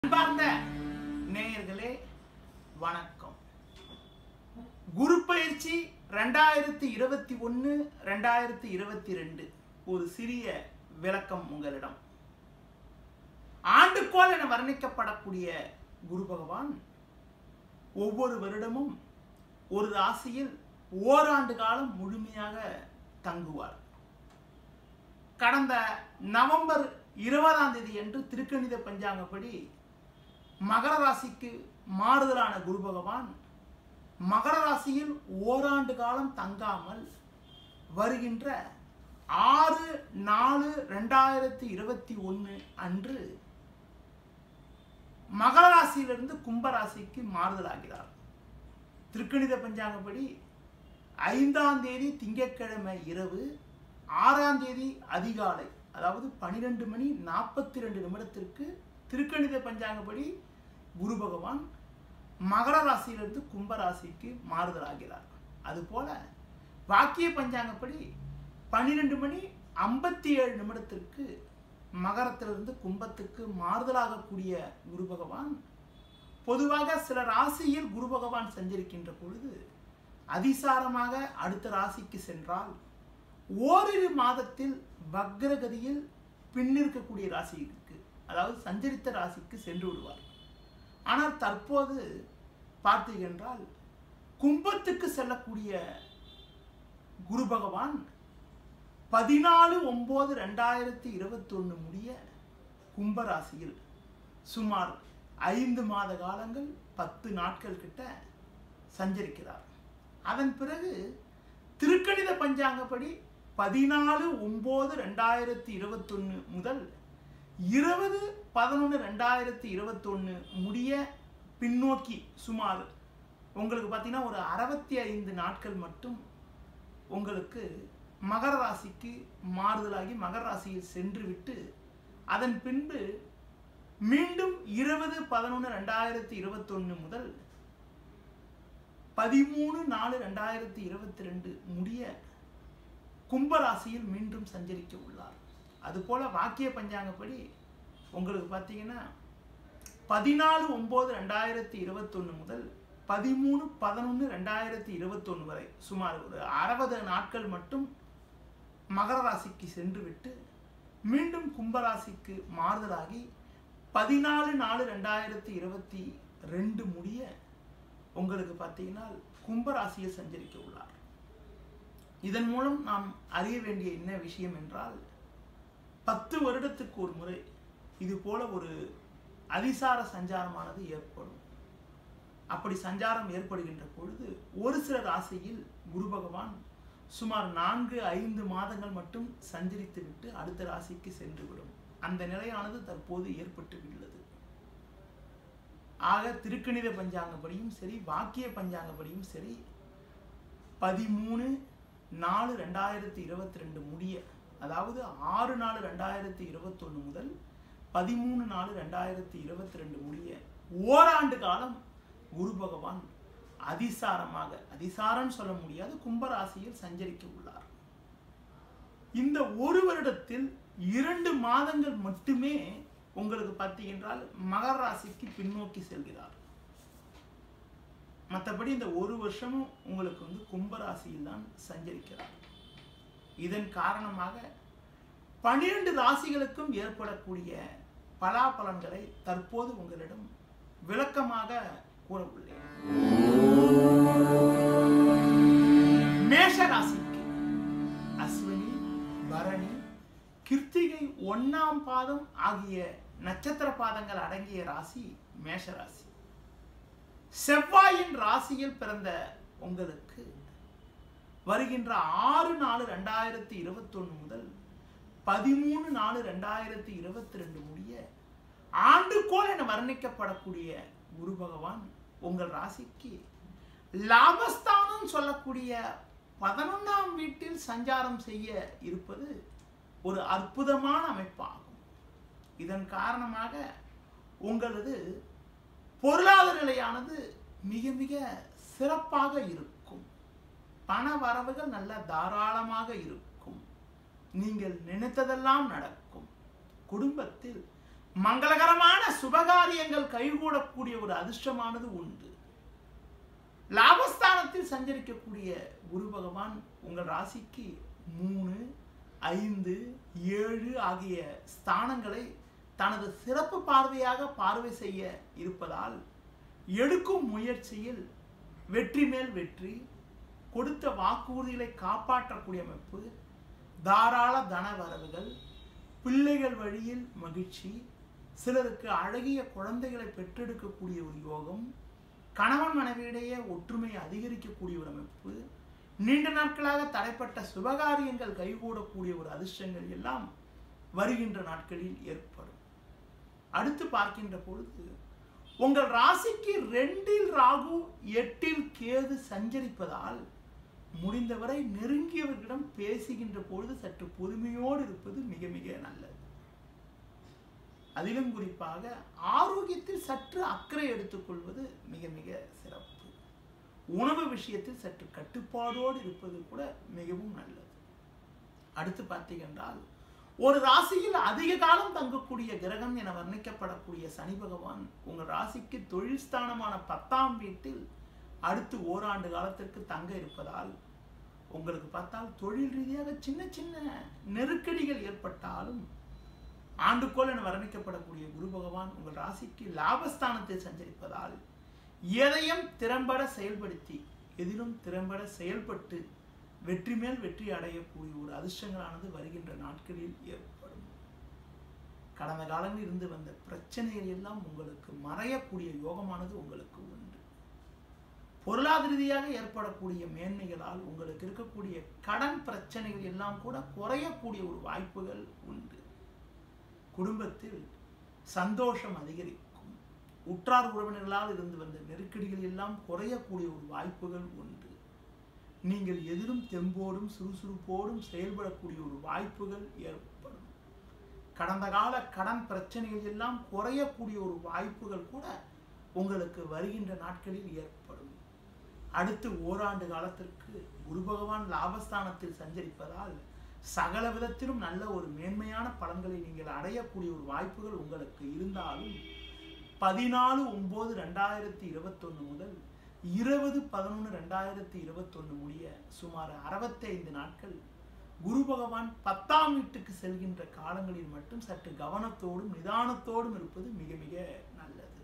அன்பார்ந்த நேயர்களே வணக்கம் குரு பயிற்சி ரெண்டாயிரத்தி இருபத்தி ஒன்று ரெண்டாயிரத்தி இருபத்தி ரெண்டு ஒரு சிறிய விளக்கம் உங்களிடம் ஆண்டுகோள் என வர்ணிக்கப்படக்கூடிய குரு பகவான் ஒவ்வொரு வருடமும் ஒரு ராசியில் ஓராண்டு காலம் முழுமையாக தங்குவார் கடந்த நவம்பர் இருபதாம் தேதி அன்று திருக்கணித பஞ்சாங்கப்படி மகர ராசிக்கு மாறுதலான குரு பகவான் மகர ராசியில் ஓராண்டு காலம் தங்காமல் வருகின்ற ஆறு நாலு ரெண்டாயிரத்தி இருபத்தி ஒன்று அன்று மகர ராசியிலிருந்து கும்பராசிக்கு மாறுதலாகிறார் திருக்கணித பஞ்சாங்கப்படி ஐந்தாம் தேதி திங்கட்கிழமை இரவு ஆறாம் தேதி அதிகாலை அதாவது பனிரெண்டு மணி நாற்பத்தி ரெண்டு நிமிடத்திற்கு திருக்கணித பஞ்சாங்கப்படி குரு பகவான் மகர ராசியிலிருந்து கும்பராசிக்கு மாறுதலாகிறார் அதுபோல வாக்கிய பஞ்சாங்கப்படி பன்னிரெண்டு மணி ஐம்பத்தி ஏழு நிமிடத்திற்கு மகரத்திலிருந்து கும்பத்துக்கு மாறுதலாகக்கூடிய குரு பகவான் பொதுவாக சில ராசியில் குரு பகவான் சஞ்சரிக்கின்ற பொழுது அதிசாரமாக அடுத்த ராசிக்கு சென்றால் ஓரிரு மாதத்தில் வக்ரகதியில் பின்னிருக்கக்கூடிய ராசிக்கு அதாவது சஞ்சரித்த ராசிக்கு சென்று விடுவார் ஆனால் தற்போது பார்த்தீங்கன்றால் கும்பத்துக்கு செல்லக்கூடிய குரு பகவான் பதினாலு ஒன்பது ரெண்டாயிரத்தி இருபத்தி ஒன்று முடிய கும்பராசியில் சுமார் ஐந்து மாத காலங்கள் பத்து நாட்கள் கிட்ட சஞ்சரிக்கிறார் அதன் பிறகு திருக்கணித பஞ்சாங்கப்படி பதினாலு ஒம்பது ரெண்டாயிரத்தி இருபத்தொன்று முதல் இருபது பதினொன்று ரெண்டாயிரத்தி இருபத்தொன்று முடிய பின்னோக்கி சுமார் உங்களுக்கு பார்த்தீங்கன்னா ஒரு அறுபத்தி ஐந்து நாட்கள் மட்டும் உங்களுக்கு மகர ராசிக்கு மாறுதலாகி மகர ராசியில் சென்று விட்டு அதன் பின்பு மீண்டும் இருபது பதினொன்று ரெண்டாயிரத்தி இருபத்தொன்று முதல் பதிமூணு நாலு ரெண்டாயிரத்தி இருபத்தி ரெண்டு முடிய கும்பராசியில் மீண்டும் சஞ்சரிக்க உள்ளார் அதுபோல வாக்கிய பஞ்சாங்கப்படி உங்களுக்கு பார்த்தீங்கன்னா பதினாலு ஒம்பது ரெண்டாயிரத்தி இருபத்தொன்று முதல் பதிமூணு பதினொன்று ரெண்டாயிரத்தி இருபத்தொன்று வரை சுமார் ஒரு அறுபது நாட்கள் மட்டும் மகர ராசிக்கு சென்று விட்டு மீண்டும் கும்பராசிக்கு மாறுதலாகி பதினாலு நாலு ரெண்டாயிரத்தி இருபத்தி ரெண்டு முடிய உங்களுக்கு பார்த்தீங்கன்னா கும்பராசியில் சஞ்சரிக்க உள்ளார் இதன் மூலம் நாம் அறிய வேண்டிய என்ன விஷயம் என்றால் பத்து வருடத்துக்கு ஒரு முறை இது போல ஒரு அதிசார சஞ்சாரமானது ஏற்படும் அப்படி சஞ்சாரம் ஏற்படுகின்ற பொழுது ஒரு சில ராசியில் குரு பகவான் சுமார் நான்கு ஐந்து மாதங்கள் மட்டும் சஞ்சரித்து விட்டு அடுத்த ராசிக்கு சென்றுவிடும் அந்த நிலையானது தற்போது ஏற்பட்டு உள்ளது ஆக திருக்கணித பஞ்சாங்கப்படியும் சரி வாக்கிய பஞ்சாங்கப்படியும் சரி பதிமூணு நாலு ரெண்டாயிரத்தி இருபத்தி ரெண்டு முடிய அதாவது ஆறு நாலு ரெண்டாயிரத்தி இருபத்தொன்று முதல் பதிமூணு நாலு ரெண்டாயிரத்தி இருபத்தி ரெண்டு முடிய ஓராண்டு காலம் குரு பகவான் அதிசாரமாக அதிசாரம் சொல்ல முடியாது கும்பராசியில் சஞ்சரிக்க உள்ளார் இந்த ஒரு வருடத்தில் இரண்டு மாதங்கள் மட்டுமே உங்களுக்கு பார்த்தீங்கன்றால் மகர ராசிக்கு பின்னோக்கி செல்கிறார் மற்றபடி இந்த ஒரு வருஷமும் உங்களுக்கு வந்து கும்பராசியில் தான் சஞ்சரிக்கிறார் இதன் காரணமாக பனிரெண்டு ராசிகளுக்கும் ஏற்படக்கூடிய பலாபலன்களை தற்போது உங்களிடம் விளக்கமாக கூற உள்ளேன் மேஷ ராசிக்கு அஸ்வினி பரணி கிருத்திகை ஒன்னாம் பாதம் ஆகிய நட்சத்திர பாதங்கள் அடங்கிய ராசி மேஷ ராசி செவ்வாயின் ராசியில் பிறந்த உங்களுக்கு வருகின்ற ஆறு நாலு ரெண்டாயிரத்தி இருபத்தொன்று முதல் பதிமூணு நாலு ரெண்டாயிரத்தி இருபத்தி ரெண்டு முடிய ஆண்டுகோள் என வர்ணிக்கப்படக்கூடிய குரு பகவான் உங்கள் ராசிக்கு லாபஸ்தானம் சொல்லக்கூடிய பதினொன்றாம் வீட்டில் சஞ்சாரம் செய்ய இருப்பது ஒரு அற்புதமான அமைப்பாகும் இதன் காரணமாக உங்களது பொருளாதார நிலையானது மிக மிக சிறப்பாக இருக்கும் பண வரவுகள் நல்ல தாராளமாக இருக்கும் நீங்கள் நினைத்ததெல்லாம் நடக்கும் குடும்பத்தில் மங்களகரமான சுபகாரியங்கள் கைகூடக்கூடிய ஒரு அதிர்ஷ்டமானது உண்டு லாபஸ்தானத்தில் சஞ்சரிக்கக்கூடிய குரு பகவான் உங்கள் ராசிக்கு மூணு ஐந்து ஏழு ஆகிய ஸ்தானங்களை தனது சிறப்பு பார்வையாக பார்வை செய்ய இருப்பதால் எடுக்கும் முயற்சியில் வெற்றி மேல் வெற்றி கொடுத்த வாக்குறுதிகளை காப்பாற்றக்கூடிய அமைப்பு தாராள தன வரவுகள் பிள்ளைகள் வழியில் மகிழ்ச்சி சிலருக்கு அழகிய குழந்தைகளை பெற்றெடுக்கக்கூடிய ஒரு யோகம் கணவன் மனைவியிடையே ஒற்றுமை அதிகரிக்கக்கூடிய ஒரு அமைப்பு நீண்ட நாட்களாக தடைப்பட்ட சுபகாரியங்கள் கைகூடக்கூடிய ஒரு அதிர்ஷ்டங்கள் எல்லாம் வருகின்ற நாட்களில் ஏற்படும் அடுத்து பார்க்கின்ற பொழுது உங்கள் ராசிக்கு ரெண்டில் ராகு எட்டில் கேது சஞ்சரிப்பதால் முடிந்தவரை நெருங்கியவர்களிடம் பேசுகின்ற பொழுது சற்று பொறுமையோடு இருப்பது மிக மிக நல்லது அதிலும் குறிப்பாக ஆரோக்கியத்தில் சற்று அக்கறை எடுத்துக்கொள்வது மிக மிக சிறப்பு உணவு விஷயத்தில் சற்று கட்டுப்பாடோடு இருப்பது கூட மிகவும் நல்லது அடுத்து பார்த்தீங்கன்றால் ஒரு ராசியில் அதிக காலம் தங்கக்கூடிய கிரகம் என வர்ணிக்கப்படக்கூடிய சனி பகவான் உங்கள் ராசிக்கு தொழில் ஸ்தானமான பத்தாம் வீட்டில் அடுத்து ஓராண்டு காலத்திற்கு தங்க இருப்பதால் உங்களுக்கு பார்த்தால் தொழில் ரீதியாக சின்ன சின்ன நெருக்கடிகள் ஏற்பட்டாலும் ஆண்டுகோல் என வர்ணிக்கப்படக்கூடிய குரு பகவான் உங்கள் ராசிக்கு லாபஸ்தானத்தில் சஞ்சரிப்பதால் எதையும் திறம்பட செயல்படுத்தி எதிலும் திறம்பட செயல்பட்டு வெற்றி மேல் வெற்றி அடையக்கூடிய ஒரு அதிர்ஷ்டங்களானது வருகின்ற நாட்களில் ஏற்படும் கடந்த காலங்களில் இருந்து வந்த பிரச்சனைகள் எல்லாம் உங்களுக்கு மறையக்கூடிய யோகமானது உங்களுக்கு உண்டு பொருளாதார ரீதியாக ஏற்படக்கூடிய மேன்மைகளால் உங்களுக்கு இருக்கக்கூடிய கடன் பிரச்சனைகள் எல்லாம் கூட குறையக்கூடிய ஒரு வாய்ப்புகள் உண்டு குடும்பத்தில் சந்தோஷம் அதிகரிக்கும் உற்றார் உறவினர்களால் இருந்து வந்த நெருக்கடிகள் எல்லாம் குறையக்கூடிய ஒரு வாய்ப்புகள் உண்டு நீங்கள் எதிரும் தெம்போடும் சுறுசுறுப்போடும் செயல்படக்கூடிய ஒரு வாய்ப்புகள் ஏற்படும் கடந்த கால கடன் பிரச்சனைகள் எல்லாம் குறையக்கூடிய ஒரு வாய்ப்புகள் கூட உங்களுக்கு வருகின்ற நாட்களில் ஏற்படும் அடுத்து ஓராண்டு காலத்திற்கு குரு பகவான் லாபஸ்தானத்தில் சஞ்சரிப்பதால் சகல விதத்திலும் நல்ல ஒரு மேன்மையான பலன்களை நீங்கள் அடையக்கூடிய ஒரு வாய்ப்புகள் உங்களுக்கு இருந்தாலும் பதினாலு ஒன்பது ரெண்டாயிரத்தி இருபத்தொன்று முதல் இருபது பதினொன்று ரெண்டாயிரத்தி இருபத்தொன்று முடிய சுமார் அறுபத்தைந்து நாட்கள் குரு பகவான் பத்தாம் வீட்டுக்கு செல்கின்ற காலங்களில் மட்டும் சற்று கவனத்தோடும் நிதானத்தோடும் இருப்பது மிக மிக நல்லது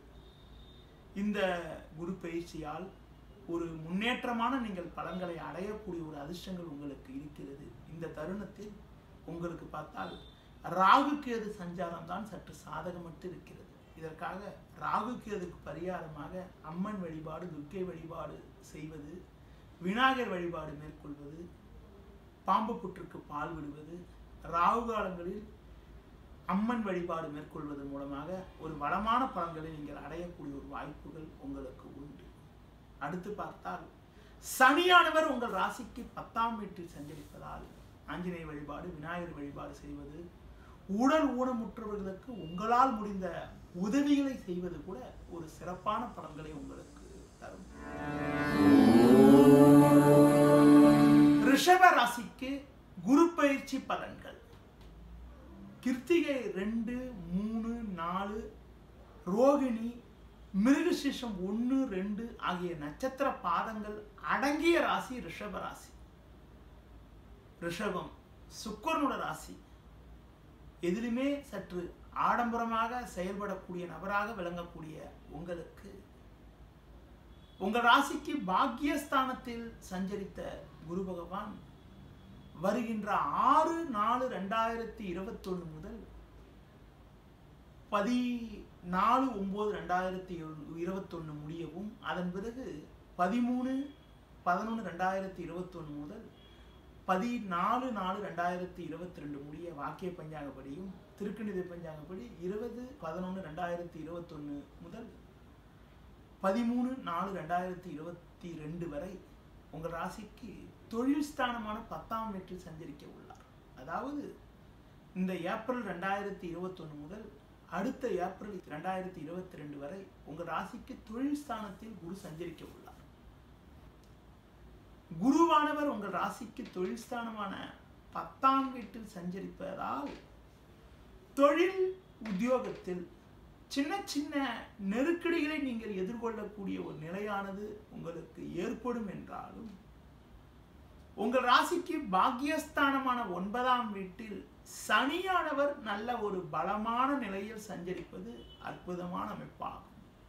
இந்த குரு பயிற்சியால் ஒரு முன்னேற்றமான நீங்கள் பலன்களை அடையக்கூடிய ஒரு அதிர்ஷ்டங்கள் உங்களுக்கு இருக்கிறது இந்த தருணத்தில் உங்களுக்கு பார்த்தால் ராகு கேது சஞ்சாரம் தான் சற்று சாதகமற்று இருக்கிறது இதற்காக ராகு கேதுக்கு பரிகாரமாக அம்மன் வழிபாடு துர்க்கை வழிபாடு செய்வது விநாயகர் வழிபாடு மேற்கொள்வது பாம்பு புற்றுக்கு பால் விடுவது ராகு காலங்களில் அம்மன் வழிபாடு மேற்கொள்வதன் மூலமாக ஒரு வளமான பலன்களை நீங்கள் அடையக்கூடிய ஒரு வாய்ப்புகள் உங்களுக்கு உண்டு அடுத்து பார்த்தால் சனியானவர் உங்கள் ராசிக்கு பத்தாம் வீட்டில் சஞ்சரிப்பதால் ஆஞ்சநேய வழிபாடு விநாயகர் வழிபாடு செய்வது உடல் ஊனமுற்றவர்களுக்கு உங்களால் முடிந்த உதவிகளை செய்வது கூட ஒரு சிறப்பான பலன்களை உங்களுக்கு தரும் ரிஷப ராசிக்கு குரு பயிற்சி பலன்கள் கிருத்திகை ரெண்டு மூணு நாலு ரோகிணி மிருகசீஷம் ஒன்று ரெண்டு ஆகிய நட்சத்திர பாதங்கள் அடங்கிய ராசி ரிஷப ராசி ரிஷபம் சுக்கரனோட ராசி எதிலுமே சற்று ஆடம்பரமாக செயல்படக்கூடிய நபராக விளங்கக்கூடிய உங்களுக்கு உங்கள் ராசிக்கு பாக்கியஸ்தானத்தில் சஞ்சரித்த குரு பகவான் வருகின்ற ஆறு நாலு ரெண்டாயிரத்தி இருபத்தொன்று முதல் பதினாலு ஒம்பது ரெண்டாயிரத்தி இருபத்தொன்று முடியவும் அதன் பிறகு பதிமூணு பதினொன்று ரெண்டாயிரத்தி இருபத்தொன்று முதல் பதினாலு நாலு ரெண்டாயிரத்தி இருபத்தி ரெண்டு முடிய வாக்கிய பஞ்சாங்கப்படியும் திருக்கணித பஞ்சாங்கப்படி இருபது பதினொன்று ரெண்டாயிரத்தி இருபத்தொன்று முதல் பதிமூணு நாலு ரெண்டாயிரத்தி இருபத்தி ரெண்டு வரை உங்கள் ராசிக்கு தொழில் ஸ்தானமான பத்தாம் வீட்டில் சஞ்சரிக்க உள்ளார் அதாவது இந்த ஏப்ரல் ரெண்டாயிரத்தி இருபத்தொன்று முதல் அடுத்த ஏப்ரல் ரெண்டாயிரத்தி இருபத்தி ரெண்டு வரை உங்கள் ராசிக்கு தொழில் ஸ்தானத்தில் குரு சஞ்சரிக்க உள்ளார் குருவானவர் உங்கள் ராசிக்கு தொழில் ஸ்தானமான பத்தாம் வீட்டில் சஞ்சரிப்பதால் தொழில் உத்தியோகத்தில் சின்ன சின்ன நெருக்கடிகளை நீங்கள் எதிர்கொள்ளக்கூடிய ஒரு நிலையானது உங்களுக்கு ஏற்படும் என்றாலும் உங்கள் ராசிக்கு பாக்கியஸ்தானமான ஒன்பதாம் வீட்டில் சனியானவர் நல்ல ஒரு பலமான நிலையில் சஞ்சரிப்பது அற்புதமான அமைப்பாகும்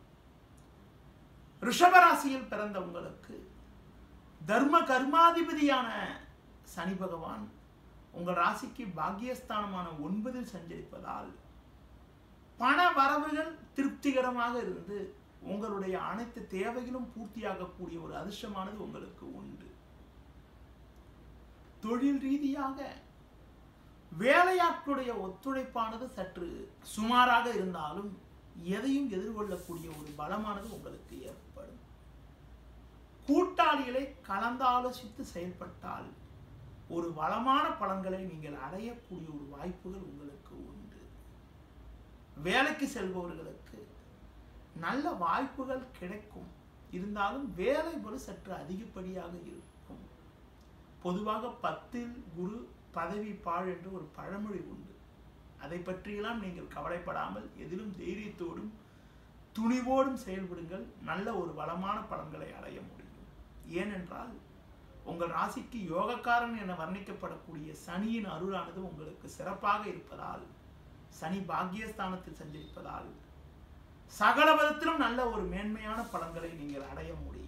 ரிஷபராசியில் பிறந்த உங்களுக்கு தர்ம கர்மாதிபதியான சனி பகவான் உங்கள் ராசிக்கு பாக்கியஸ்தானமான ஒன்பதில் சஞ்சரிப்பதால் பண வரவுகள் திருப்திகரமாக இருந்து உங்களுடைய அனைத்து தேவைகளும் பூர்த்தியாகக்கூடிய ஒரு அதிர்ஷ்டமானது உங்களுக்கு உண்டு தொழில் ரீதியாக வேலையாட்களுடைய ஒத்துழைப்பானது சற்று சுமாராக இருந்தாலும் எதையும் எதிர்கொள்ளக்கூடிய ஒரு பலமானது உங்களுக்கு ஏற்படும் கூட்டாளிகளை கலந்தாலோசித்து செயல்பட்டால் ஒரு வளமான பலன்களை நீங்கள் அடையக்கூடிய ஒரு வாய்ப்புகள் உங்களுக்கு உண்டு வேலைக்கு செல்பவர்களுக்கு நல்ல வாய்ப்புகள் கிடைக்கும் இருந்தாலும் வேலை பளு சற்று அதிகப்படியாக இருக்கும் பொதுவாக பத்தில் குரு பதவி பாழ் என்று ஒரு பழமொழி உண்டு அதை பற்றியெல்லாம் நீங்கள் கவலைப்படாமல் எதிலும் தைரியத்தோடும் துணிவோடும் செயல்படுங்கள் நல்ல ஒரு வளமான பலன்களை அடைய முடியும் ஏனென்றால் உங்கள் ராசிக்கு யோகக்காரன் என வர்ணிக்கப்படக்கூடிய சனியின் அருளானது உங்களுக்கு சிறப்பாக இருப்பதால் சனி பாக்கியஸ்தானத்தில் சஞ்சரிப்பதால் சகல விதத்திலும் நல்ல ஒரு மேன்மையான பலன்களை நீங்கள் அடைய முடியும்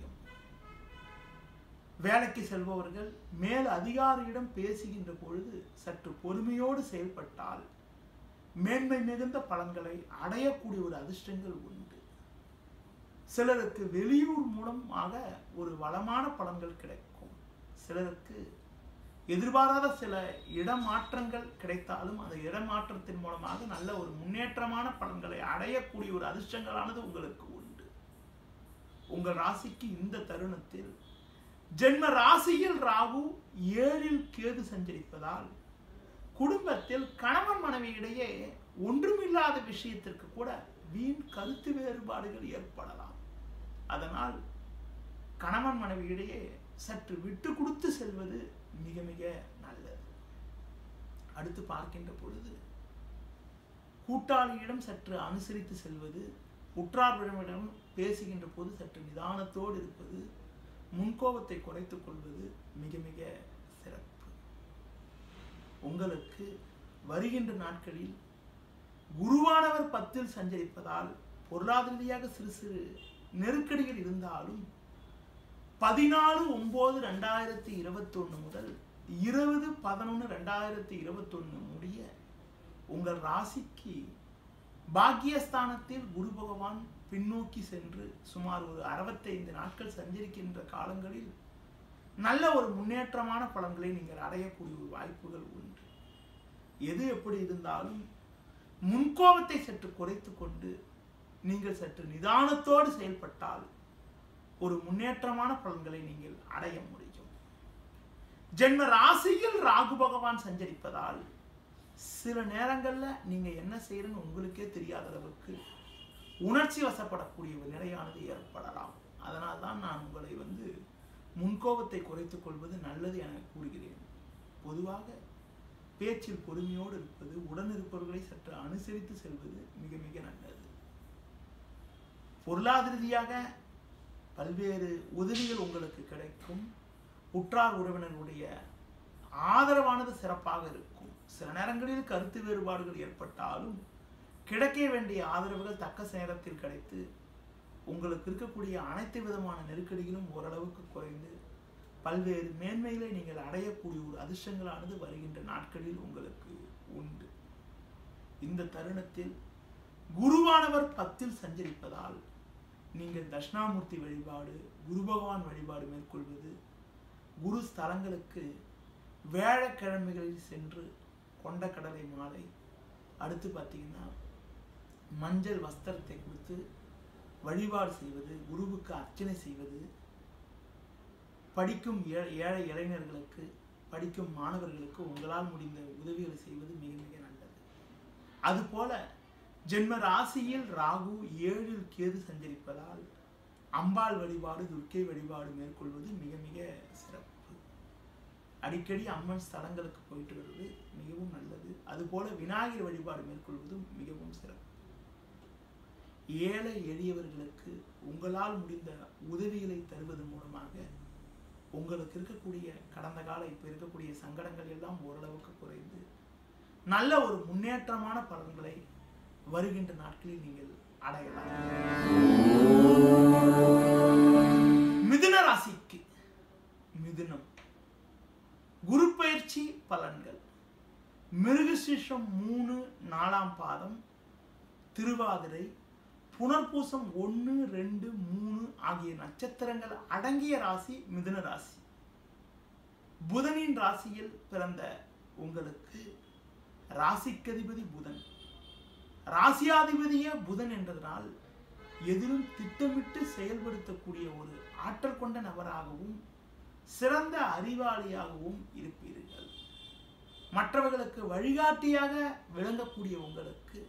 வேலைக்கு செல்பவர்கள் மேல் அதிகாரியிடம் பேசுகின்ற பொழுது சற்று பொறுமையோடு செயல்பட்டால் மேன்மை மிகுந்த பலன்களை அடையக்கூடிய ஒரு அதிர்ஷ்டங்கள் உண்டு சிலருக்கு வெளியூர் மூலமாக ஒரு வளமான பலன்கள் கிடைக்கும் சிலருக்கு எதிர்பாராத சில இடமாற்றங்கள் கிடைத்தாலும் அந்த இடமாற்றத்தின் மூலமாக நல்ல ஒரு முன்னேற்றமான பலன்களை அடையக்கூடிய ஒரு அதிர்ஷ்டங்களானது உங்களுக்கு உண்டு உங்கள் ராசிக்கு இந்த தருணத்தில் ஜென்ம ராசியில் ராகு ஏழில் கேது சஞ்சரிப்பதால் குடும்பத்தில் கணவன் மனைவியிடையே ஒன்றுமில்லாத விஷயத்திற்கு கூட வீண் கருத்து வேறுபாடுகள் ஏற்படலாம் அதனால் கணவன் மனைவியிடையே சற்று விட்டு கொடுத்து செல்வது மிக மிக நல்லது அடுத்து பார்க்கின்ற பொழுது கூட்டாளியிடம் சற்று அனுசரித்து செல்வது உற்றார்களிடம் பேசுகின்ற போது சற்று நிதானத்தோடு இருப்பது முன்கோபத்தை குறைத்துக் கொள்வது மிக மிக சிறப்பு உங்களுக்கு வருகின்ற நாட்களில் குருவானவர் பத்தில் சஞ்சரிப்பதால் பொருளாதார ரீதியாக சிறு சிறு நெருக்கடிகள் இருந்தாலும் பதினாலு ஒன்பது ரெண்டாயிரத்தி இருபத்தொன்று முதல் இருபது பதினொன்று ரெண்டாயிரத்தி இருபத்தொன்று முடிய உங்கள் ராசிக்கு பாக்கியஸ்தானத்தில் குரு பகவான் பின்னோக்கி சென்று சுமார் ஒரு அறுபத்தைந்து நாட்கள் சஞ்சரிக்கின்ற காலங்களில் நல்ல ஒரு முன்னேற்றமான பலன்களை நீங்கள் அடையக்கூடிய ஒரு வாய்ப்புகள் உண்டு எது எப்படி இருந்தாலும் முன்கோபத்தை சற்று குறைத்து கொண்டு நீங்கள் சற்று நிதானத்தோடு செயல்பட்டால் ஒரு முன்னேற்றமான பலன்களை நீங்கள் அடைய முடியும் ஜென்ம ராசியில் ராகு பகவான் சஞ்சரிப்பதால் சில நேரங்கள்ல நீங்க என்ன செய்யறன்னு உங்களுக்கே தெரியாத அளவுக்கு உணர்ச்சி வசப்படக்கூடிய ஒரு நிலையானது ஏற்படலாம் அதனால் தான் நான் உங்களை வந்து முன்கோபத்தை குறைத்துக் கொள்வது நல்லது என கூறுகிறேன் பொதுவாக பேச்சில் பொறுமையோடு இருப்பது உடன் இருப்பவர்களை சற்று அனுசரித்து செல்வது மிக மிக நல்லது பொருளாதார ரீதியாக பல்வேறு உதவிகள் உங்களுக்கு கிடைக்கும் உற்றார் உறவினர்களுடைய ஆதரவானது சிறப்பாக இருக்கும் சில நேரங்களில் கருத்து வேறுபாடுகள் ஏற்பட்டாலும் கிடைக்க வேண்டிய ஆதரவுகள் தக்க நேரத்தில் கிடைத்து உங்களுக்கு இருக்கக்கூடிய அனைத்து விதமான நெருக்கடிகளும் ஓரளவுக்கு குறைந்து பல்வேறு மேன்மைகளை நீங்கள் அடையக்கூடிய ஒரு அதிர்ஷ்டங்களானது வருகின்ற நாட்களில் உங்களுக்கு உண்டு இந்த தருணத்தில் குருவானவர் பத்தில் சஞ்சரிப்பதால் நீங்கள் தட்சிணாமூர்த்தி வழிபாடு குரு பகவான் வழிபாடு மேற்கொள்வது குரு ஸ்தலங்களுக்கு வேழக்கிழமைகளில் சென்று கொண்ட கடலை மாலை அடுத்து பார்த்தீங்கன்னா மஞ்சள் வஸ்திரத்தை கொடுத்து வழிபாடு செய்வது குருவுக்கு அர்ச்சனை செய்வது படிக்கும் ஏ- ஏழை இளைஞர்களுக்கு படிக்கும் மாணவர்களுக்கு உங்களால் முடிந்த உதவிகளை செய்வது மிக மிக நல்லது அதுபோல ஜென்ம ராசியில் ராகு ஏழில் கேது சஞ்சரிப்பதால் அம்பாள் வழிபாடு துர்க்கை வழிபாடு மேற்கொள்வது மிக மிக சிறப்பு அடிக்கடி அம்மன் ஸ்தலங்களுக்கு போயிட்டு வருவது மிகவும் நல்லது அதுபோல விநாயகர் வழிபாடு மேற்கொள்வதும் மிகவும் சிறப்பு ஏழை எளியவர்களுக்கு உங்களால் முடிந்த உதவிகளை தருவதன் மூலமாக உங்களுக்கு இருக்கக்கூடிய கடந்த கால இப்போ இருக்கக்கூடிய சங்கடங்கள் எல்லாம் ஓரளவுக்கு குறைந்து நல்ல ஒரு முன்னேற்றமான பலன்களை வருகின்ற நாட்களில் நீங்கள் அடையலாம் மிதுன ராசிக்கு மிதுனம் குரு பயிற்சி பலன்கள் மிருகசீஷம் மூணு நாலாம் பாதம் திருவாதிரை புனர்பூசம் ஒன்று ரெண்டு மூணு ஆகிய நட்சத்திரங்கள் அடங்கிய ராசி மிதுன ராசி புதனின் ராசியில் பிறந்த உங்களுக்கு ராசிக்கதிபதி புதன் ராசியாதிபதியே புதன் என்றதனால் எதிலும் திட்டமிட்டு செயல்படுத்தக்கூடிய ஒரு ஆற்றல் கொண்ட நபராகவும் சிறந்த அறிவாளியாகவும் இருப்பீர்கள் மற்றவர்களுக்கு வழிகாட்டியாக விளங்கக்கூடிய உங்களுக்கு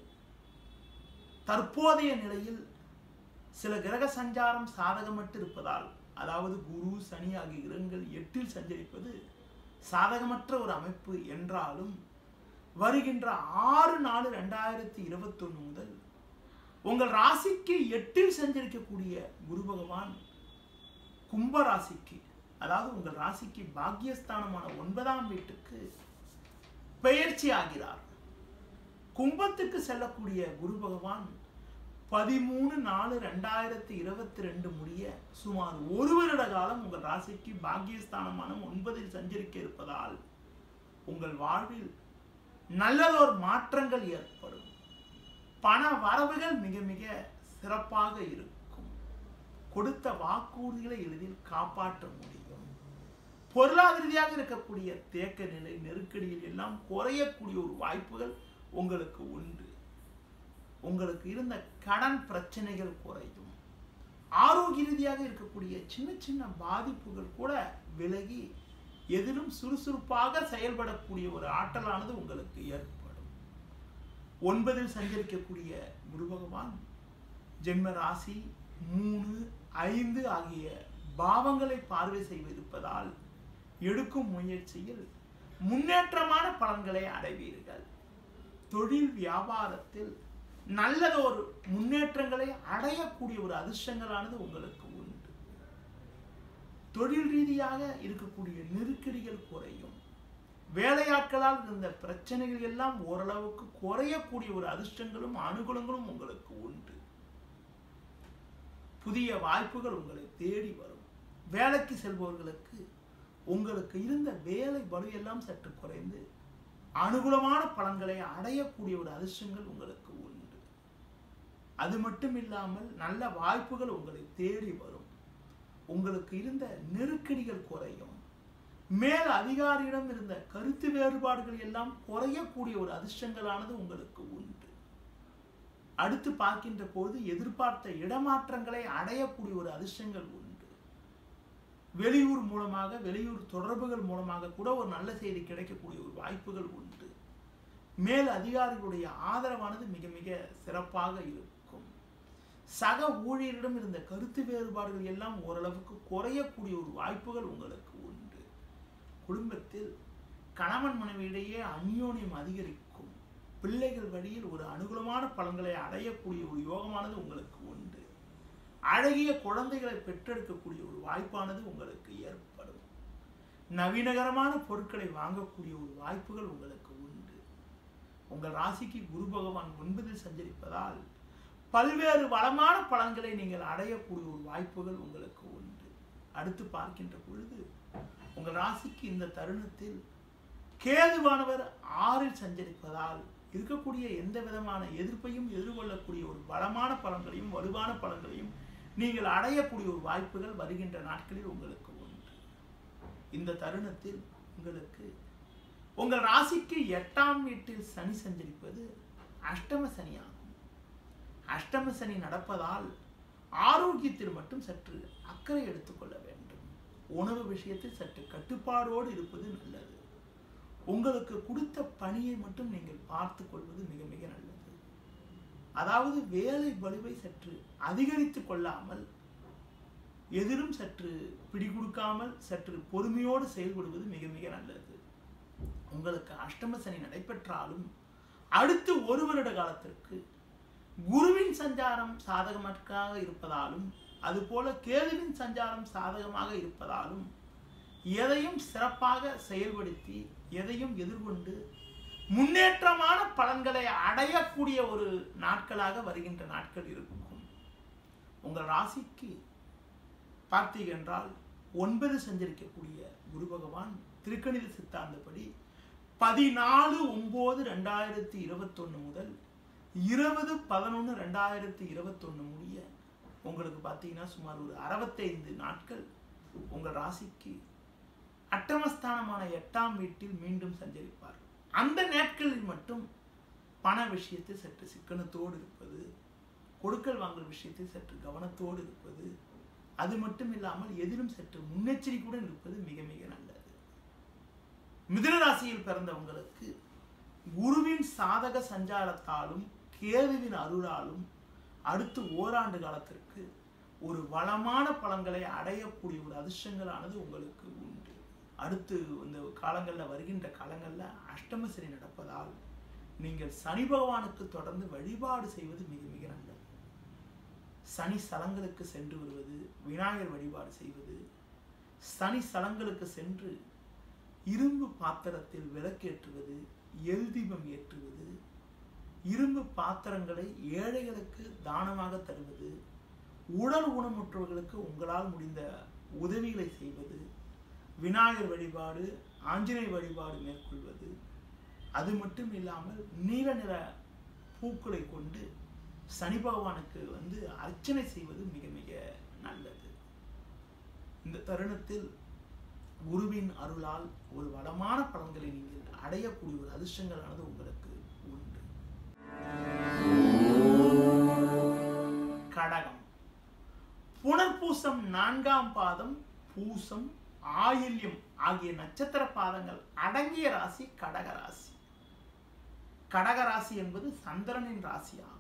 தற்போதைய நிலையில் சில கிரக சஞ்சாரம் சாதகமற்று இருப்பதால் அதாவது குரு சனி ஆகிய கிரகங்கள் எட்டில் சஞ்சரிப்பது சாதகமற்ற ஒரு அமைப்பு என்றாலும் வருகின்ற ஆறு நாலு ரெண்டாயிரத்தி இருபத்தொன்னு முதல் உங்கள் ராசிக்கு எட்டில் சஞ்சரிக்கக்கூடிய குரு பகவான் கும்ப ராசிக்கு அதாவது உங்கள் ராசிக்கு பாக்கியஸ்தானமான ஒன்பதாம் வீட்டுக்கு பெயர்ச்சி ஆகிறார் கும்பத்துக்கு செல்லக்கூடிய குரு பகவான் பதிமூணு நாலு ரெண்டாயிரத்தி இருபத்தி ரெண்டு முடிய சுமார் ஒரு வருட காலம் உங்கள் ராசிக்கு பாக்கியஸ்தானமான ஒன்பதில் சஞ்சரிக்க இருப்பதால் உங்கள் வாழ்வில் நல்லதொரு மாற்றங்கள் ஏற்படும் பண வரவுகள் மிக மிக சிறப்பாக இருக்கும் கொடுத்த வாக்குறுதிகளை எளிதில் காப்பாற்ற முடியும் பொருளாதார ரீதியாக இருக்கக்கூடிய தேக்க நிலை நெருக்கடியில் எல்லாம் குறையக்கூடிய ஒரு வாய்ப்புகள் உங்களுக்கு உண்டு உங்களுக்கு இருந்த கடன் பிரச்சனைகள் குறையும் ஆரோக்கிய ரீதியாக இருக்கக்கூடிய சின்ன சின்ன பாதிப்புகள் கூட விலகி எதிலும் சுறுசுறுப்பாக செயல்படக்கூடிய ஒரு ஆற்றலானது உங்களுக்கு ஏற்படும் ஒன்பதில் சஞ்சரிக்கக்கூடிய குரு பகவான் ஜென்ம ராசி மூணு ஐந்து ஆகிய பாவங்களை பார்வை செய்திருப்பதால் எடுக்கும் முயற்சியில் முன்னேற்றமான பலன்களை அடைவீர்கள் தொழில் வியாபாரத்தில் நல்லதொரு முன்னேற்றங்களை அடையக்கூடிய ஒரு அதிர்ஷ்டங்களானது உங்களுக்கு உண்டு தொழில் ரீதியாக இருக்கக்கூடிய நெருக்கடிகள் குறையும் வேலையாட்களால் இருந்த பிரச்சனைகள் எல்லாம் ஓரளவுக்கு குறையக்கூடிய ஒரு அதிர்ஷ்டங்களும் அனுகூலங்களும் உங்களுக்கு உண்டு புதிய வாய்ப்புகள் உங்களை தேடி வரும் வேலைக்கு செல்பவர்களுக்கு உங்களுக்கு இருந்த வேலை பலு எல்லாம் சற்று குறைந்து அனுகூலமான பலன்களை அடையக்கூடிய ஒரு அதிர்ஷ்டங்கள் உங்களுக்கு உண்டு அது மட்டும் இல்லாமல் நல்ல வாய்ப்புகள் உங்களை தேடி வரும் உங்களுக்கு இருந்த நெருக்கடிகள் குறையும் மேல் அதிகாரியிடம் இருந்த கருத்து வேறுபாடுகள் எல்லாம் குறையக்கூடிய ஒரு அதிர்ஷ்டங்களானது உங்களுக்கு உண்டு அடுத்து பார்க்கின்ற போது எதிர்பார்த்த இடமாற்றங்களை அடையக்கூடிய ஒரு அதிர்ஷ்டங்கள் உண்டு வெளியூர் மூலமாக வெளியூர் தொடர்புகள் மூலமாக கூட ஒரு நல்ல செய்தி கிடைக்கக்கூடிய ஒரு வாய்ப்புகள் உண்டு மேல் அதிகாரிகளுடைய ஆதரவானது மிக மிக சிறப்பாக இருக்கும் சக ஊழியரிடம் இருந்த கருத்து வேறுபாடுகள் எல்லாம் ஓரளவுக்கு குறையக்கூடிய ஒரு வாய்ப்புகள் உங்களுக்கு உண்டு குடும்பத்தில் கணவன் மனைவியிடையே அந்யோன்யம் அதிகரிக்கும் பிள்ளைகள் வழியில் ஒரு அனுகூலமான பலன்களை அடையக்கூடிய ஒரு யோகமானது உங்களுக்கு உண்டு அழகிய குழந்தைகளை பெற்றெடுக்கக்கூடிய ஒரு வாய்ப்பானது உங்களுக்கு ஏற்படும் நவீனகரமான பொருட்களை வாங்கக்கூடிய ஒரு வாய்ப்புகள் உங்களுக்கு உண்டு உங்கள் ராசிக்கு குரு பகவான் ஒன்பதில் சஞ்சரிப்பதால் பல்வேறு வளமான பலன்களை நீங்கள் அடையக்கூடிய ஒரு வாய்ப்புகள் உங்களுக்கு உண்டு அடுத்து பார்க்கின்ற பொழுது உங்கள் ராசிக்கு இந்த தருணத்தில் கேதுவானவர் ஆறில் சஞ்சரிப்பதால் இருக்கக்கூடிய எந்த விதமான எதிர்ப்பையும் எதிர்கொள்ளக்கூடிய ஒரு பலமான பலன்களையும் வலுவான பலன்களையும் நீங்கள் அடையக்கூடிய ஒரு வாய்ப்புகள் வருகின்ற நாட்களில் உங்களுக்கு உண்டு இந்த தருணத்தில் உங்களுக்கு உங்கள் ராசிக்கு எட்டாம் வீட்டில் சனி சஞ்சரிப்பது அஷ்டம சனி ஆகும் அஷ்டம சனி நடப்பதால் ஆரோக்கியத்தில் மட்டும் சற்று அக்கறை எடுத்துக்கொள்ள வேண்டும் உணவு விஷயத்தில் சற்று கட்டுப்பாடோடு இருப்பது நல்லது உங்களுக்கு கொடுத்த பணியை மட்டும் நீங்கள் பார்த்து கொள்வது மிக மிக நல்லது அதாவது வேலை வலுவை சற்று அதிகரித்து கொள்ளாமல் எதிலும் சற்று பிடி கொடுக்காமல் சற்று பொறுமையோடு செயல்படுவது மிக மிக நல்லது உங்களுக்கு அஷ்டம சனி நடைபெற்றாலும் அடுத்து ஒரு வருட காலத்திற்கு குருவின் சஞ்சாரம் சாதகமாக இருப்பதாலும் அதுபோல கேதுவின் சஞ்சாரம் சாதகமாக இருப்பதாலும் எதையும் சிறப்பாக செயல்படுத்தி எதையும் எதிர்கொண்டு முன்னேற்றமான பலன்களை அடையக்கூடிய ஒரு நாட்களாக வருகின்ற நாட்கள் இருக்கும் உங்கள் ராசிக்கு பார்த்தீங்க என்றால் ஒன்பது சஞ்சரிக்கக்கூடிய குரு பகவான் திருக்கணித சித்தாந்தப்படி பதினாலு ஒன்பது ரெண்டாயிரத்தி இருபத்தொன்னு முதல் இருபது பதினொன்று ரெண்டாயிரத்தி இருபத்தொன்னு முடிய உங்களுக்கு பார்த்தீங்கன்னா சுமார் ஒரு அறுபத்தைந்து நாட்கள் உங்கள் ராசிக்கு அட்டமஸ்தானமான எட்டாம் வீட்டில் மீண்டும் சஞ்சரிப்பார் அந்த நாட்களில் மட்டும் பண விஷயத்தில் சற்று சிக்கனத்தோடு இருப்பது கொடுக்கல் வாங்கல் விஷயத்தில் சற்று கவனத்தோடு இருப்பது அது மட்டும் இல்லாமல் எதிலும் சற்று முன்னெச்சரிக்கையுடன் இருப்பது மிக மிக நல்லது மிதுன ராசியில் பிறந்த உங்களுக்கு குருவின் சாதக சஞ்சாரத்தாலும் கேதுவின் அருளாலும் அடுத்து ஓராண்டு காலத்திற்கு ஒரு வளமான பலன்களை அடையக்கூடிய ஒரு அதிர்ஷ்டங்களானது உங்களுக்கு உண்டு அடுத்து இந்த காலங்களில் வருகின்ற காலங்களில் அஷ்டம சனி நடப்பதால் நீங்கள் சனி பகவானுக்கு தொடர்ந்து வழிபாடு செய்வது மிக மிக நல்லது சனி ஸ்தலங்களுக்கு சென்று வருவது விநாயகர் வழிபாடு செய்வது சனி ஸ்தலங்களுக்கு சென்று இரும்பு பாத்திரத்தில் விளக்கேற்றுவது எல் தீபம் ஏற்றுவது இரும்பு பாத்திரங்களை ஏழைகளுக்கு தானமாக தருவது உடல் ஊனமுற்றவர்களுக்கு உங்களால் முடிந்த உதவிகளை செய்வது விநாயகர் வழிபாடு ஆஞ்சநேய வழிபாடு மேற்கொள்வது அது மட்டும் இல்லாமல் நீல நிற பூக்களை கொண்டு சனி பகவானுக்கு வந்து அர்ச்சனை செய்வது மிக மிக நல்லது இந்த தருணத்தில் குருவின் அருளால் ஒரு வளமான பலன்களை நீங்கள் அடையக்கூடிய ஒரு அதிர்ஷ்டங்களானது உங்களுக்கு உண்டு கடகம் புனர்பூசம் நான்காம் பாதம் பூசம் ஆயில்யம் ஆகிய நட்சத்திர பாதங்கள் அடங்கிய ராசி கடக ராசி கடக ராசி என்பது சந்திரனின் ராசி ஆகும்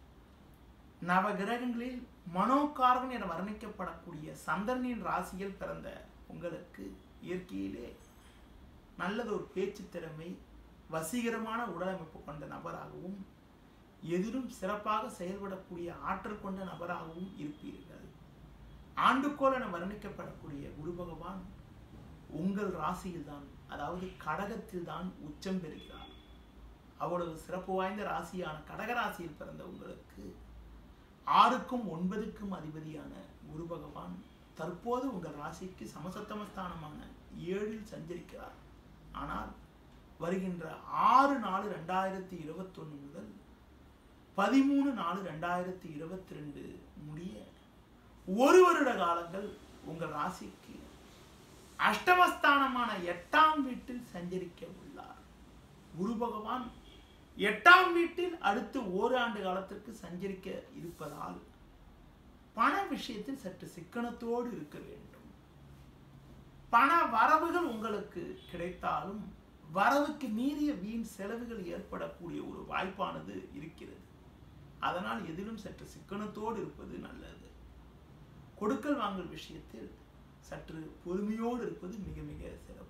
நவ கிரகங்களில் மனோகாரகன் என வர்ணிக்கப்படக்கூடிய சந்திரனின் ராசியில் பிறந்த உங்களுக்கு இயற்கையிலே நல்லதொரு பேச்சு திறமை வசீகரமான உடலமைப்பு கொண்ட நபராகவும் எதிலும் சிறப்பாக செயல்படக்கூடிய ஆற்றல் கொண்ட நபராகவும் இருப்பீர்கள் ஆண்டுகோல் என வர்ணிக்கப்படக்கூடிய குரு பகவான் உங்கள் ராசியில்தான் அதாவது கடகத்தில் தான் உச்சம் பெறுகிறார் அவ்வளவு சிறப்பு வாய்ந்த ராசியான கடக ராசியில் பிறந்த உங்களுக்கு ஆறுக்கும் ஒன்பதுக்கும் அதிபதியான குரு பகவான் தற்போது உங்கள் ராசிக்கு சமசத்தமஸ்தானமான ஏழில் சஞ்சரிக்கிறார் ஆனால் வருகின்ற ஆறு நாலு ரெண்டாயிரத்தி இருபத்தொன்று முதல் பதிமூணு நாலு ரெண்டாயிரத்தி இருபத்தி ரெண்டு முடிய ஒரு வருட காலங்கள் உங்கள் ராசிக்கு அஷ்டமஸ்தானமான எட்டாம் வீட்டில் சஞ்சரிக்க உள்ளார் குரு பகவான் எட்டாம் வீட்டில் அடுத்து ஓராண்டு காலத்திற்கு சஞ்சரிக்க இருப்பதால் பண விஷயத்தில் சற்று சிக்கனத்தோடு இருக்க வேண்டும் பண வரவுகள் உங்களுக்கு கிடைத்தாலும் வரவுக்கு மீறிய வீண் செலவுகள் ஏற்படக்கூடிய ஒரு வாய்ப்பானது இருக்கிறது அதனால் எதிலும் சற்று சிக்கனத்தோடு இருப்பது நல்லது கொடுக்கல் வாங்கல் விஷயத்தில் சற்று பொறுமையோடு இருப்பது மிக மிக சிறப்பு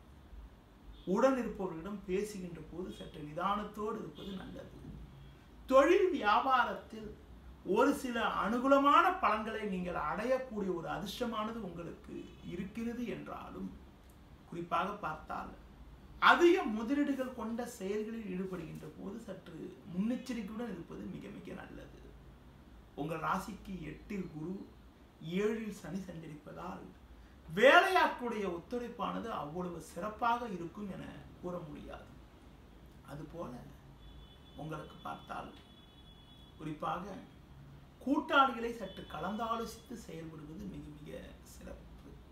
உடன் இருப்பவர்களிடம் பேசுகின்ற போது சற்று நிதானத்தோடு இருப்பது நல்லது தொழில் வியாபாரத்தில் ஒரு சில அனுகூலமான பலன்களை நீங்கள் அடையக்கூடிய ஒரு அதிர்ஷ்டமானது உங்களுக்கு இருக்கிறது என்றாலும் குறிப்பாக பார்த்தால் அதிக முதலீடுகள் கொண்ட செயல்களில் ஈடுபடுகின்ற போது சற்று முன்னெச்சரிக்கையுடன் இருப்பது மிக மிக நல்லது உங்கள் ராசிக்கு எட்டில் குரு ஏழில் சனி சஞ்சரிப்பதால் வேலையாட்களுடைய ஒத்துழைப்பானது அவ்வளவு சிறப்பாக இருக்கும் என கூற முடியாது அதுபோல உங்களுக்கு பார்த்தால் குறிப்பாக கூட்டாளிகளை சற்று கலந்தாலோசித்து செயல்படுவது மிக மிக சிறப்பு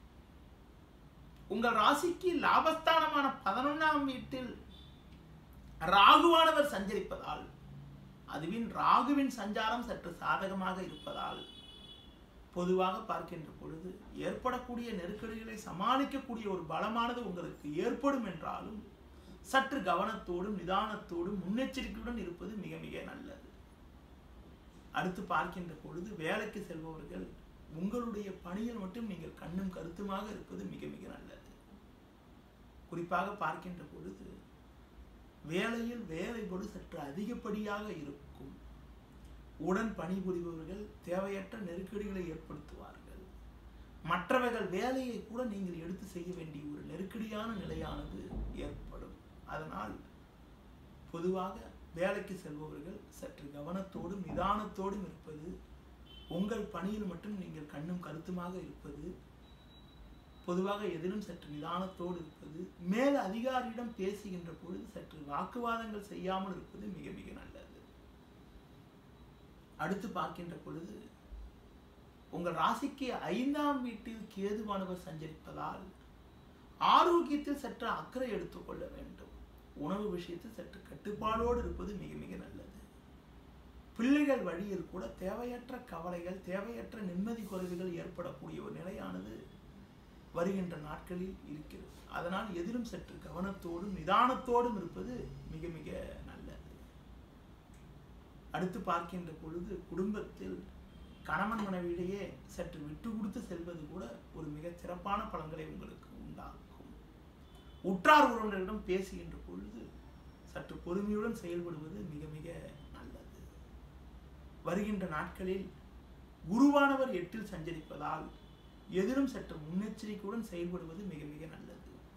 உங்கள் ராசிக்கு லாபஸ்தானமான பதினொன்றாம் வீட்டில் ராகுவானவர் சஞ்சரிப்பதால் அதுவின் ராகுவின் சஞ்சாரம் சற்று சாதகமாக இருப்பதால் பொதுவாக பார்க்கின்ற பொழுது ஏற்படக்கூடிய நெருக்கடிகளை சமாளிக்கக்கூடிய ஒரு பலமானது உங்களுக்கு ஏற்படும் என்றாலும் சற்று கவனத்தோடும் நிதானத்தோடும் முன்னெச்சரிக்கையுடன் இருப்பது மிக மிக நல்லது அடுத்து பார்க்கின்ற பொழுது வேலைக்கு செல்பவர்கள் உங்களுடைய பணியில் மட்டும் நீங்கள் கண்ணும் கருத்துமாக இருப்பது மிக மிக நல்லது குறிப்பாக பார்க்கின்ற பொழுது வேலையில் வேலைப்படு சற்று அதிகப்படியாக இருக்கும் உடன் பணிபுரிபவர்கள் தேவையற்ற நெருக்கடிகளை ஏற்படுத்துவார்கள் மற்றவர்கள் வேலையை கூட நீங்கள் எடுத்து செய்ய வேண்டிய ஒரு நெருக்கடியான நிலையானது ஏற்படும் அதனால் பொதுவாக வேலைக்கு செல்பவர்கள் சற்று கவனத்தோடும் நிதானத்தோடும் இருப்பது உங்கள் பணியில் மட்டும் நீங்கள் கண்ணும் கருத்துமாக இருப்பது பொதுவாக எதிலும் சற்று நிதானத்தோடு இருப்பது மேல் அதிகாரியிடம் பேசுகின்ற பொழுது சற்று வாக்குவாதங்கள் செய்யாமல் இருப்பது மிக மிக நல்லது அடுத்து பார்க்கின்ற பொழுது உங்கள் ராசிக்கு ஐந்தாம் வீட்டில் கேதுவானவர் சஞ்சரிப்பதால் ஆரோக்கியத்தில் சற்று அக்கறை எடுத்துக்கொள்ள வேண்டும் உணவு விஷயத்தில் சற்று கட்டுப்பாடோடு இருப்பது மிக மிக நல்லது பிள்ளைகள் வழியில் கூட தேவையற்ற கவலைகள் தேவையற்ற நிம்மதி குறைவுகள் ஏற்படக்கூடிய ஒரு நிலையானது வருகின்ற நாட்களில் இருக்கிறது அதனால் எதிலும் சற்று கவனத்தோடும் நிதானத்தோடும் இருப்பது மிக மிக நல்லது அடுத்து பார்க்கின்ற பொழுது குடும்பத்தில் கணவன் மனைவியிடையே சற்று விட்டு கொடுத்து செல்வது கூட ஒரு மிக சிறப்பான பலன்களை உங்களுக்கு உண்டாக்கும் உற்றார் உறவினரிடம் பேசுகின்ற பொழுது சற்று பொறுமையுடன் செயல்படுவது மிக மிக நல்லது வருகின்ற நாட்களில் குருவானவர் எட்டில் சஞ்சரிப்பதால் எதிலும் சற்று முன்னெச்சரிக்கையுடன் செயல்படுவது மிக மிக நல்லது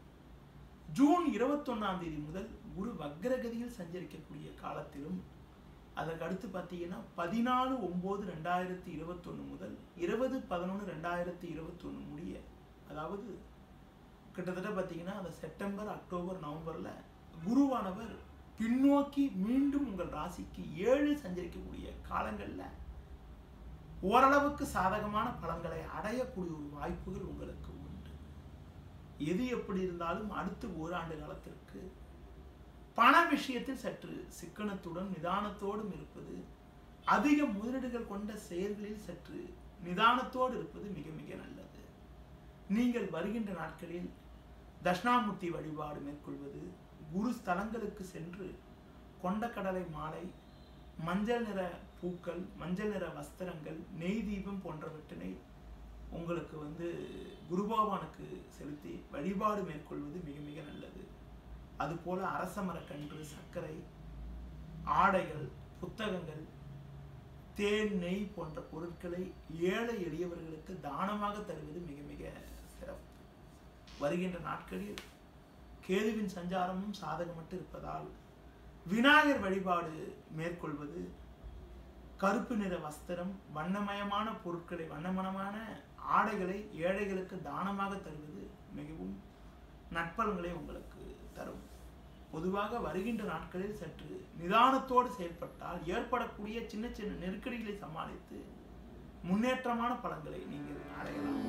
ஜூன் இருபத்தொன்னாம் தேதி முதல் குரு வக்ரகதியில் சஞ்சரிக்கக்கூடிய காலத்திலும் அதற்கு அடுத்து பார்த்தீங்கன்னா பதினாலு ஒம்பது ரெண்டாயிரத்தி இருபத்தொன்று முதல் இருபது பதினொன்று ரெண்டாயிரத்தி இருபத்தொன்று முடிய அதாவது கிட்டத்தட்ட பார்த்தீங்கன்னா அந்த செப்டம்பர் அக்டோபர் நவம்பரில் குருவானவர் பின்னோக்கி மீண்டும் உங்கள் ராசிக்கு ஏழு சஞ்சரிக்கக்கூடிய காலங்களில் ஓரளவுக்கு சாதகமான பலன்களை அடையக்கூடிய ஒரு வாய்ப்புகள் உங்களுக்கு உண்டு எது எப்படி இருந்தாலும் அடுத்து ஓராண்டு காலத்திற்கு பண விஷயத்தில் சற்று சிக்கனத்துடன் நிதானத்தோடும் இருப்பது அதிக முதலீடுகள் கொண்ட செயல்களில் சற்று நிதானத்தோடு இருப்பது மிக மிக நல்லது நீங்கள் வருகின்ற நாட்களில் தட்சிணாமூர்த்தி வழிபாடு மேற்கொள்வது குரு ஸ்தலங்களுக்கு சென்று கொண்டக்கடலை மாலை மஞ்சள் நிற பூக்கள் மஞ்சள் நிற வஸ்திரங்கள் நெய் தீபம் போன்றவற்றினை உங்களுக்கு வந்து குரு பகவானுக்கு செலுத்தி வழிபாடு மேற்கொள்வது மிக மிக நல்லது அதுபோல அரச மரக்கன்று சர்க்கரை ஆடைகள் புத்தகங்கள் தேன் நெய் போன்ற பொருட்களை ஏழை எளியவர்களுக்கு தானமாக தருவது மிக மிக சிறப்பு வருகின்ற நாட்களில் கேதுவின் சஞ்சாரமும் சாதகமற்று இருப்பதால் விநாயகர் வழிபாடு மேற்கொள்வது கருப்பு நிற வஸ்திரம் வண்ணமயமான பொருட்களை வண்ணமயமான ஆடைகளை ஏழைகளுக்கு தானமாக தருவது மிகவும் நட்பலன்களை உங்களுக்கு தரும் பொதுவாக வருகின்ற நாட்களில் சற்று நிதானத்தோடு செயல்பட்டால் ஏற்படக்கூடிய சின்ன சின்ன நெருக்கடிகளை சமாளித்து முன்னேற்றமான பலன்களை நீங்கள் அடையலாம்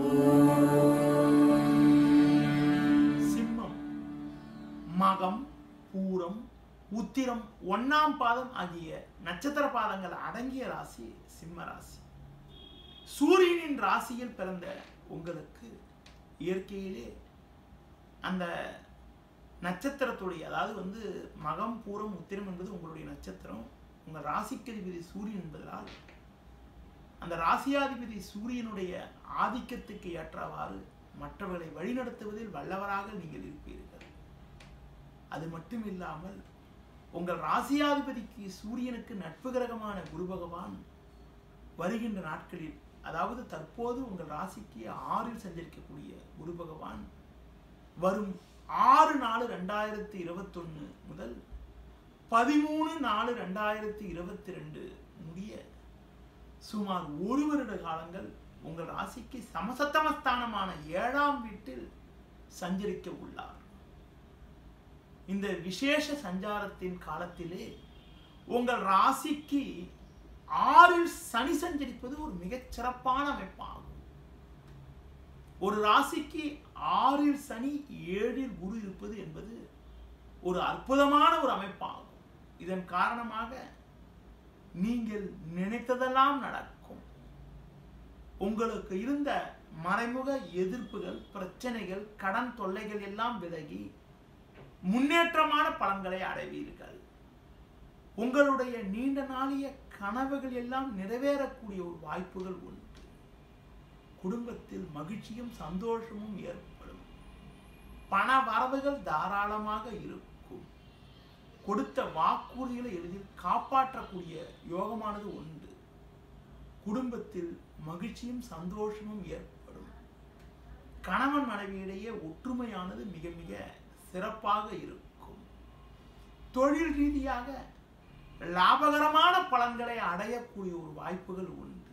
சிம்மம் மகம் பூரம் உத்திரம் ஒன்னாம் பாதம் ஆகிய நட்சத்திர பாதங்கள் அடங்கிய ராசி சிம்ம ராசி சூரியனின் ராசியில் பிறந்த உங்களுக்கு இயற்கையிலே அந்த நட்சத்திரத்துடைய அதாவது வந்து மகம் பூரம் உத்திரம் என்பது உங்களுடைய நட்சத்திரம் உங்கள் ராசிக்கதிபதி சூரியன் என்பதால் அந்த ராசியாதிபதி சூரியனுடைய ஆதிக்கத்துக்கு ஏற்றவாறு மற்றவர்களை வழிநடத்துவதில் வல்லவராக நீங்கள் இருப்பீர்கள் அது மட்டும் இல்லாமல் உங்கள் ராசியாதிபதிக்கு சூரியனுக்கு நட்பு கிரகமான குரு பகவான் வருகின்ற நாட்களில் அதாவது தற்போது உங்கள் ராசிக்கு ஆறில் சஞ்சரிக்கக்கூடிய குரு பகவான் வரும் ஆறு நாலு ரெண்டாயிரத்தி இருபத்தொன்னு முதல் பதிமூணு நாலு ரெண்டாயிரத்தி இருபத்தி ரெண்டு முடிய சுமார் ஒரு வருட காலங்கள் உங்கள் ராசிக்கு சமசத்தமஸ்தானமான ஏழாம் வீட்டில் சஞ்சரிக்க உள்ளார் இந்த விசேஷ சஞ்சாரத்தின் காலத்திலே உங்கள் ராசிக்கு ஆறில் சனி சஞ்சரிப்பது ஒரு மிகச் சிறப்பான அமைப்பாகும் ஒரு ராசிக்கு ஆறில் சனி ஏழில் குரு இருப்பது என்பது ஒரு அற்புதமான ஒரு அமைப்பாகும் இதன் காரணமாக நீங்கள் நினைத்ததெல்லாம் நடக்கும் உங்களுக்கு இருந்த மறைமுக எதிர்ப்புகள் பிரச்சனைகள் கடன் தொல்லைகள் எல்லாம் விலகி முன்னேற்றமான பலன்களை அடைவீர்கள் உங்களுடைய நீண்ட நாளிய கனவுகள் எல்லாம் நிறைவேறக்கூடிய ஒரு வாய்ப்புகள் உண்டு குடும்பத்தில் மகிழ்ச்சியும் சந்தோஷமும் ஏற்படும் பண வரவுகள் தாராளமாக இருக்கும் கொடுத்த வாக்குறுதிகளை எளிதில் காப்பாற்றக்கூடிய யோகமானது உண்டு குடும்பத்தில் மகிழ்ச்சியும் சந்தோஷமும் ஏற்படும் கணவன் மனைவியிடையே ஒற்றுமையானது மிக மிக சிறப்பாக இருக்கும் தொழில் ரீதியாக லாபகரமான பலன்களை அடையக்கூடிய ஒரு வாய்ப்புகள் உண்டு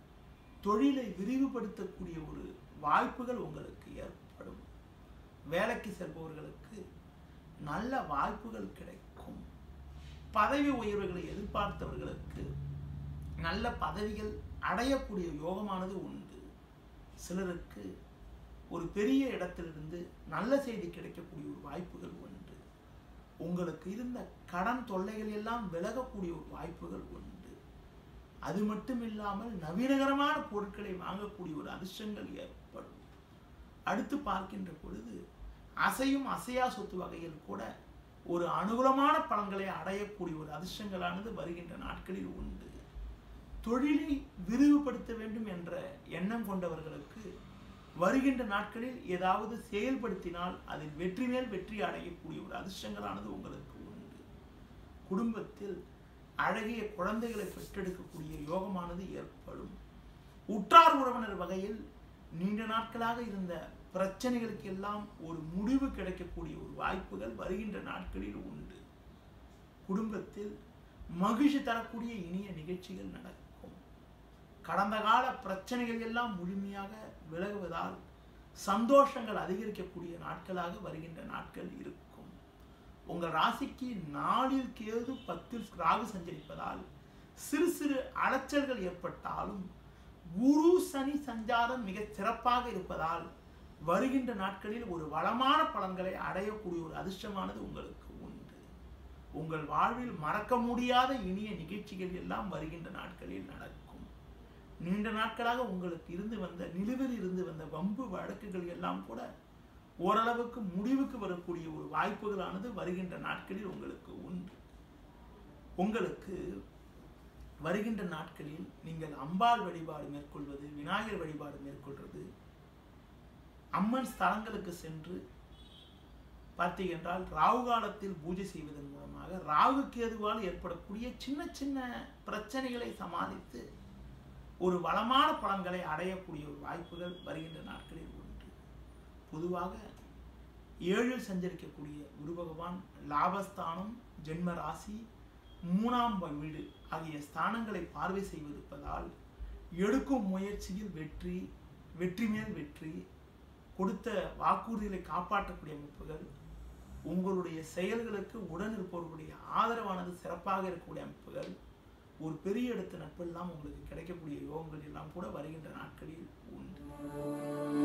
தொழிலை விரிவுபடுத்தக்கூடிய ஒரு வாய்ப்புகள் உங்களுக்கு ஏற்படும் வேலைக்கு செல்பவர்களுக்கு நல்ல வாய்ப்புகள் கிடைக்கும் பதவி உயர்வுகளை எதிர்பார்த்தவர்களுக்கு நல்ல பதவிகள் அடையக்கூடிய யோகமானது உண்டு சிலருக்கு ஒரு பெரிய இடத்திலிருந்து நல்ல செய்தி கிடைக்கக்கூடிய ஒரு வாய்ப்புகள் உண்டு உங்களுக்கு இருந்த கடன் தொல்லைகள் எல்லாம் விலகக்கூடிய ஒரு வாய்ப்புகள் உண்டு அது மட்டும் இல்லாமல் நவீனகரமான பொருட்களை வாங்கக்கூடிய ஒரு அதிர்ஷ்டங்கள் ஏற்படும் அடுத்து பார்க்கின்ற பொழுது அசையும் அசையா சொத்து வகையில் கூட ஒரு அனுகூலமான பலன்களை அடையக்கூடிய ஒரு அதிர்ஷ்டங்களானது வருகின்ற நாட்களில் உண்டு தொழிலை விரிவுபடுத்த வேண்டும் என்ற எண்ணம் கொண்டவர்களுக்கு வருகின்ற நாட்களில் ஏதாவது செயல்படுத்தினால் அதில் வெற்றி மேல் வெற்றி அடையக்கூடிய ஒரு அதிர்ஷ்டங்களானது உங்களுக்கு உண்டு குடும்பத்தில் அழகிய குழந்தைகளை பெற்றெடுக்கக்கூடிய யோகமானது ஏற்படும் உற்றார் உறவினர் வகையில் நீண்ட நாட்களாக இருந்த பிரச்சனைகளுக்கு எல்லாம் ஒரு முடிவு கிடைக்கக்கூடிய ஒரு வாய்ப்புகள் வருகின்ற நாட்களில் உண்டு குடும்பத்தில் மகிழ்ச்சி தரக்கூடிய இனிய நிகழ்ச்சிகள் நடக்கும் கடந்த கால பிரச்சனைகள் எல்லாம் முழுமையாக விலகுவதால் சந்தோஷங்கள் அதிகரிக்கக்கூடிய நாட்களாக வருகின்ற நாட்கள் இருக்கும் உங்கள் ராசிக்கு நாளில் கேது பத்தில் ராகு சஞ்சரிப்பதால் சிறு சிறு அலைச்சல்கள் ஏற்பட்டாலும் குரு சனி சஞ்சாரம் மிக சிறப்பாக இருப்பதால் வருகின்ற நாட்களில் ஒரு வளமான பலன்களை அடையக்கூடிய ஒரு அதிர்ஷ்டமானது உங்களுக்கு உண்டு உங்கள் வாழ்வில் மறக்க முடியாத இனிய நிகழ்ச்சிகள் எல்லாம் வருகின்ற நாட்களில் நடக்கும் நீண்ட நாட்களாக உங்களுக்கு இருந்து வந்த நிலுவில் இருந்து வந்த வம்பு வழக்குகள் எல்லாம் கூட ஓரளவுக்கு முடிவுக்கு வரக்கூடிய ஒரு வாய்ப்புகளானது வருகின்ற நாட்களில் உங்களுக்கு உண்டு உங்களுக்கு வருகின்ற நாட்களில் நீங்கள் அம்பாள் வழிபாடு மேற்கொள்வது விநாயகர் வழிபாடு மேற்கொள்வது அம்மன் ஸ்தலங்களுக்கு சென்று பார்த்தீங்க என்றால் ராகு காலத்தில் பூஜை செய்வதன் மூலமாக ராகு கேதுவால் ஏற்படக்கூடிய சின்ன சின்ன பிரச்சனைகளை சமாளித்து ஒரு வளமான பலன்களை அடையக்கூடிய ஒரு வாய்ப்புகள் வருகின்ற நாட்களில் உண்டு பொதுவாக ஏழில் சஞ்சரிக்கக்கூடிய குரு பகவான் லாபஸ்தானம் ஜென்ம ராசி மூணாம் வீடு ஆகிய ஸ்தானங்களை பார்வை செய்வதிருப்பதால் எடுக்கும் முயற்சியில் வெற்றி வெற்றி மேல் வெற்றி கொடுத்த வாக்குறுதிகளை காப்பாற்றக்கூடிய அமைப்புகள் உங்களுடைய செயல்களுக்கு உடன் இருப்பவர்களுடைய ஆதரவானது சிறப்பாக இருக்கக்கூடிய அமைப்புகள் ஒரு பெரிய இடத்து நட்பெல்லாம் உங்களுக்கு கிடைக்கக்கூடிய யோகங்கள் எல்லாம் கூட வருகின்ற நாட்களில் உண்டு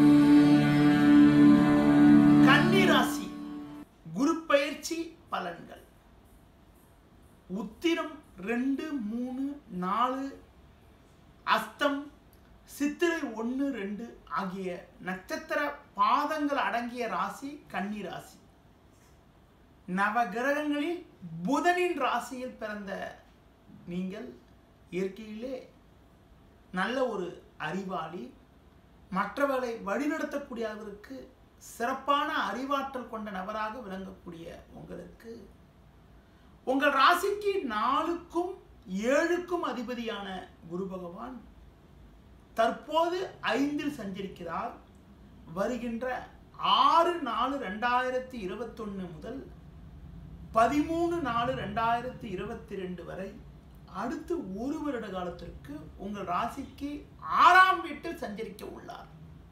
கன்னிராசி குரு பயிற்சி பலன்கள் உத்திரம் ரெண்டு மூணு நாலு அஸ்தம் சித்திரை ஒன்று ரெண்டு ஆகிய நட்சத்திர பாதங்கள் அடங்கிய ராசி கன்னி ராசி நவ கிரகங்களில் புதனின் ராசியில் பிறந்த நீங்கள் இயற்கையிலே நல்ல ஒரு அறிவாளி மற்றவர்களை வழிநடத்தக்கூடிய அளவிற்கு சிறப்பான அறிவாற்றல் கொண்ட நபராக விளங்கக்கூடிய உங்களுக்கு உங்கள் ராசிக்கு நாலுக்கும் ஏழுக்கும் அதிபதியான குரு பகவான் தற்போது ஐந்தில் சஞ்சரிக்கிறார் வருகின்ற ஆறு நாலு ரெண்டாயிரத்தி இருபத்தொன்னு முதல் பதிமூணு நாலு ரெண்டாயிரத்தி இருபத்தி ரெண்டு வரை அடுத்து ஒரு வருட காலத்திற்கு உங்கள் ராசிக்கு ஆறாம் வீட்டில் சஞ்சரிக்க உள்ளார்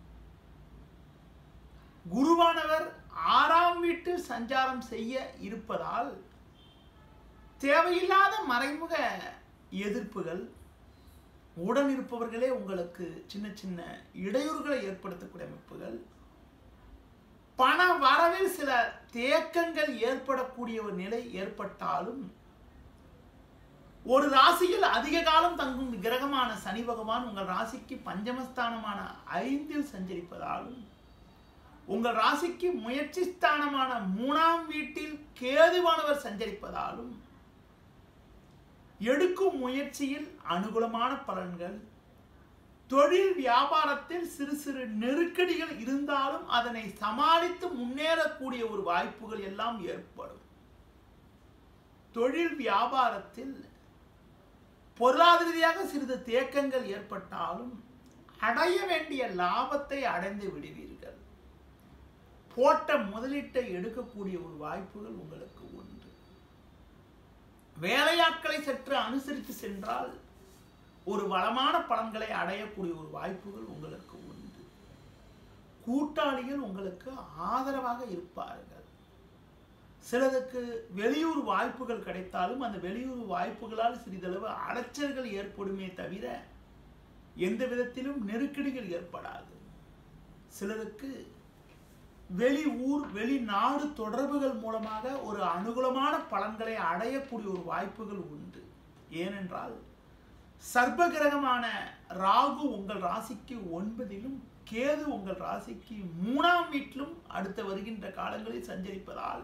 குருவானவர் ஆறாம் வீட்டில் சஞ்சாரம் செய்ய இருப்பதால் தேவையில்லாத மறைமுக எதிர்ப்புகள் உடன் இருப்பவர்களே உங்களுக்கு சின்ன சின்ன இடையூறுகளை ஏற்படுத்தக்கூடிய அமைப்புகள் பண வரவில் சில தேக்கங்கள் ஏற்படக்கூடிய ஒரு நிலை ஏற்பட்டாலும் ஒரு ராசியில் அதிக காலம் தங்கும் கிரகமான சனி பகவான் உங்கள் ராசிக்கு பஞ்சமஸ்தானமான ஐந்தில் சஞ்சரிப்பதாலும் உங்கள் ராசிக்கு முயற்சி ஸ்தானமான மூணாம் வீட்டில் கேதுவானவர் சஞ்சரிப்பதாலும் எடுக்கும் முயற்சியில் அனுகூலமான பலன்கள் தொழில் வியாபாரத்தில் சிறு சிறு நெருக்கடிகள் இருந்தாலும் அதனை சமாளித்து முன்னேறக்கூடிய ஒரு வாய்ப்புகள் எல்லாம் ஏற்படும் தொழில் வியாபாரத்தில் பொருளாதார ரீதியாக சிறிது தேக்கங்கள் ஏற்பட்டாலும் அடைய வேண்டிய லாபத்தை அடைந்து விடுவீர்கள் போட்ட முதலீட்டை எடுக்கக்கூடிய ஒரு வாய்ப்புகள் உங்களுக்கு உண்டு வேலையாட்களை சற்று அனுசரித்து சென்றால் ஒரு வளமான பலன்களை அடையக்கூடிய ஒரு வாய்ப்புகள் உங்களுக்கு உண்டு கூட்டாளிகள் உங்களுக்கு ஆதரவாக இருப்பார்கள் சிலருக்கு வெளியூர் வாய்ப்புகள் கிடைத்தாலும் அந்த வெளியூர் வாய்ப்புகளால் சிறிதளவு அலைச்சல்கள் ஏற்படுமே தவிர எந்த விதத்திலும் நெருக்கடிகள் ஏற்படாது சிலருக்கு வெளி ஊர் வெளிநாடு தொடர்புகள் மூலமாக ஒரு அனுகூலமான பலன்களை அடையக்கூடிய ஒரு வாய்ப்புகள் உண்டு ஏனென்றால் சர்ப்பகிரகமான ராகு உங்கள் ராசிக்கு ஒன்பதிலும் கேது உங்கள் ராசிக்கு மூணாம் வீட்டிலும் அடுத்த வருகின்ற காலங்களில் சஞ்சரிப்பதால்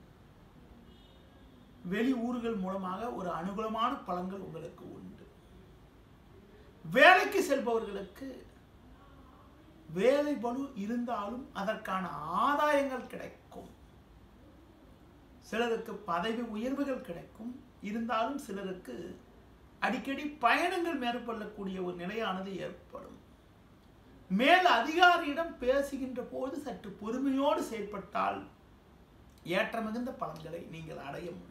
வெளி ஊர்கள் மூலமாக ஒரு அனுகூலமான பலன்கள் உங்களுக்கு உண்டு வேலைக்கு செல்பவர்களுக்கு வேலை பலு இருந்தாலும் அதற்கான ஆதாயங்கள் கிடைக்கும் சிலருக்கு பதவி உயர்வுகள் கிடைக்கும் இருந்தாலும் சிலருக்கு அடிக்கடி பயணங்கள் மேற்கொள்ளக்கூடிய ஒரு நிலையானது ஏற்படும் மேல் அதிகாரியிடம் பேசுகின்ற போது சற்று பொறுமையோடு செயல்பட்டால் ஏற்ற மிகுந்த பலன்களை நீங்கள் அடைய முடியும்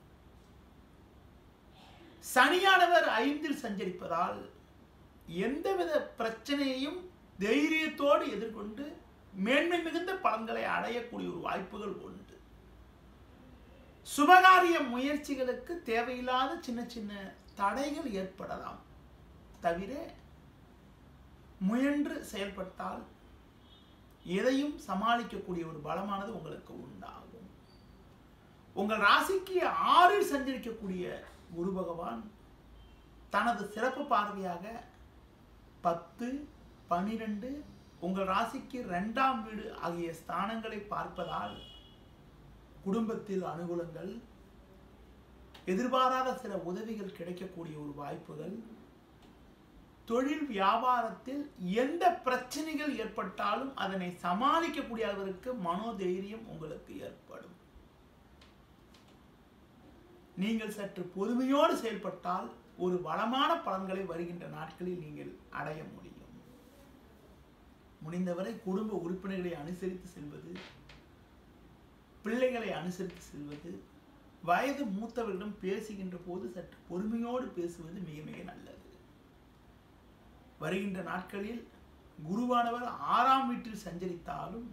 சனியானவர் ஐந்தில் சஞ்சரிப்பதால் எந்தவித பிரச்சனையையும் தைரியத்தோடு எதிர்கொண்டு மேன்மை மிகுந்த பலன்களை அடையக்கூடிய ஒரு வாய்ப்புகள் உண்டு சுபகாரிய முயற்சிகளுக்கு தேவையில்லாத சின்ன சின்ன தடைகள் ஏற்படலாம் தவிர முயன்று செயல்பட்டால் எதையும் சமாளிக்கக்கூடிய ஒரு பலமானது உங்களுக்கு உண்டாகும் உங்கள் ராசிக்கு ஆறில் சஞ்சரிக்கக்கூடிய குரு பகவான் தனது சிறப்பு பார்வையாக பத்து பனிரெண்டு உங்கள் ராசிக்கு ரெண்டாம் வீடு ஆகிய ஸ்தானங்களை பார்ப்பதால் குடும்பத்தில் அனுகூலங்கள் எதிர்பாராத சில உதவிகள் கிடைக்கக்கூடிய ஒரு வாய்ப்புகள் தொழில் வியாபாரத்தில் எந்த பிரச்சனைகள் ஏற்பட்டாலும் அதனை சமாளிக்கக்கூடிய அளவிற்கு மனோதைரியம் உங்களுக்கு ஏற்படும் நீங்கள் சற்று பொறுமையோடு செயல்பட்டால் ஒரு வளமான பலன்களை வருகின்ற நாட்களில் நீங்கள் அடைய முடியும் முடிந்தவரை குடும்ப உறுப்பினர்களை அனுசரித்து செல்வது பிள்ளைகளை அனுசரித்து செல்வது வயது மூத்தவர்களிடம் பேசுகின்ற போது சற்று பொறுமையோடு பேசுவது மிக மிக நல்லது வருகின்ற நாட்களில் குருவானவர் ஆறாம் வீட்டில் சஞ்சரித்தாலும்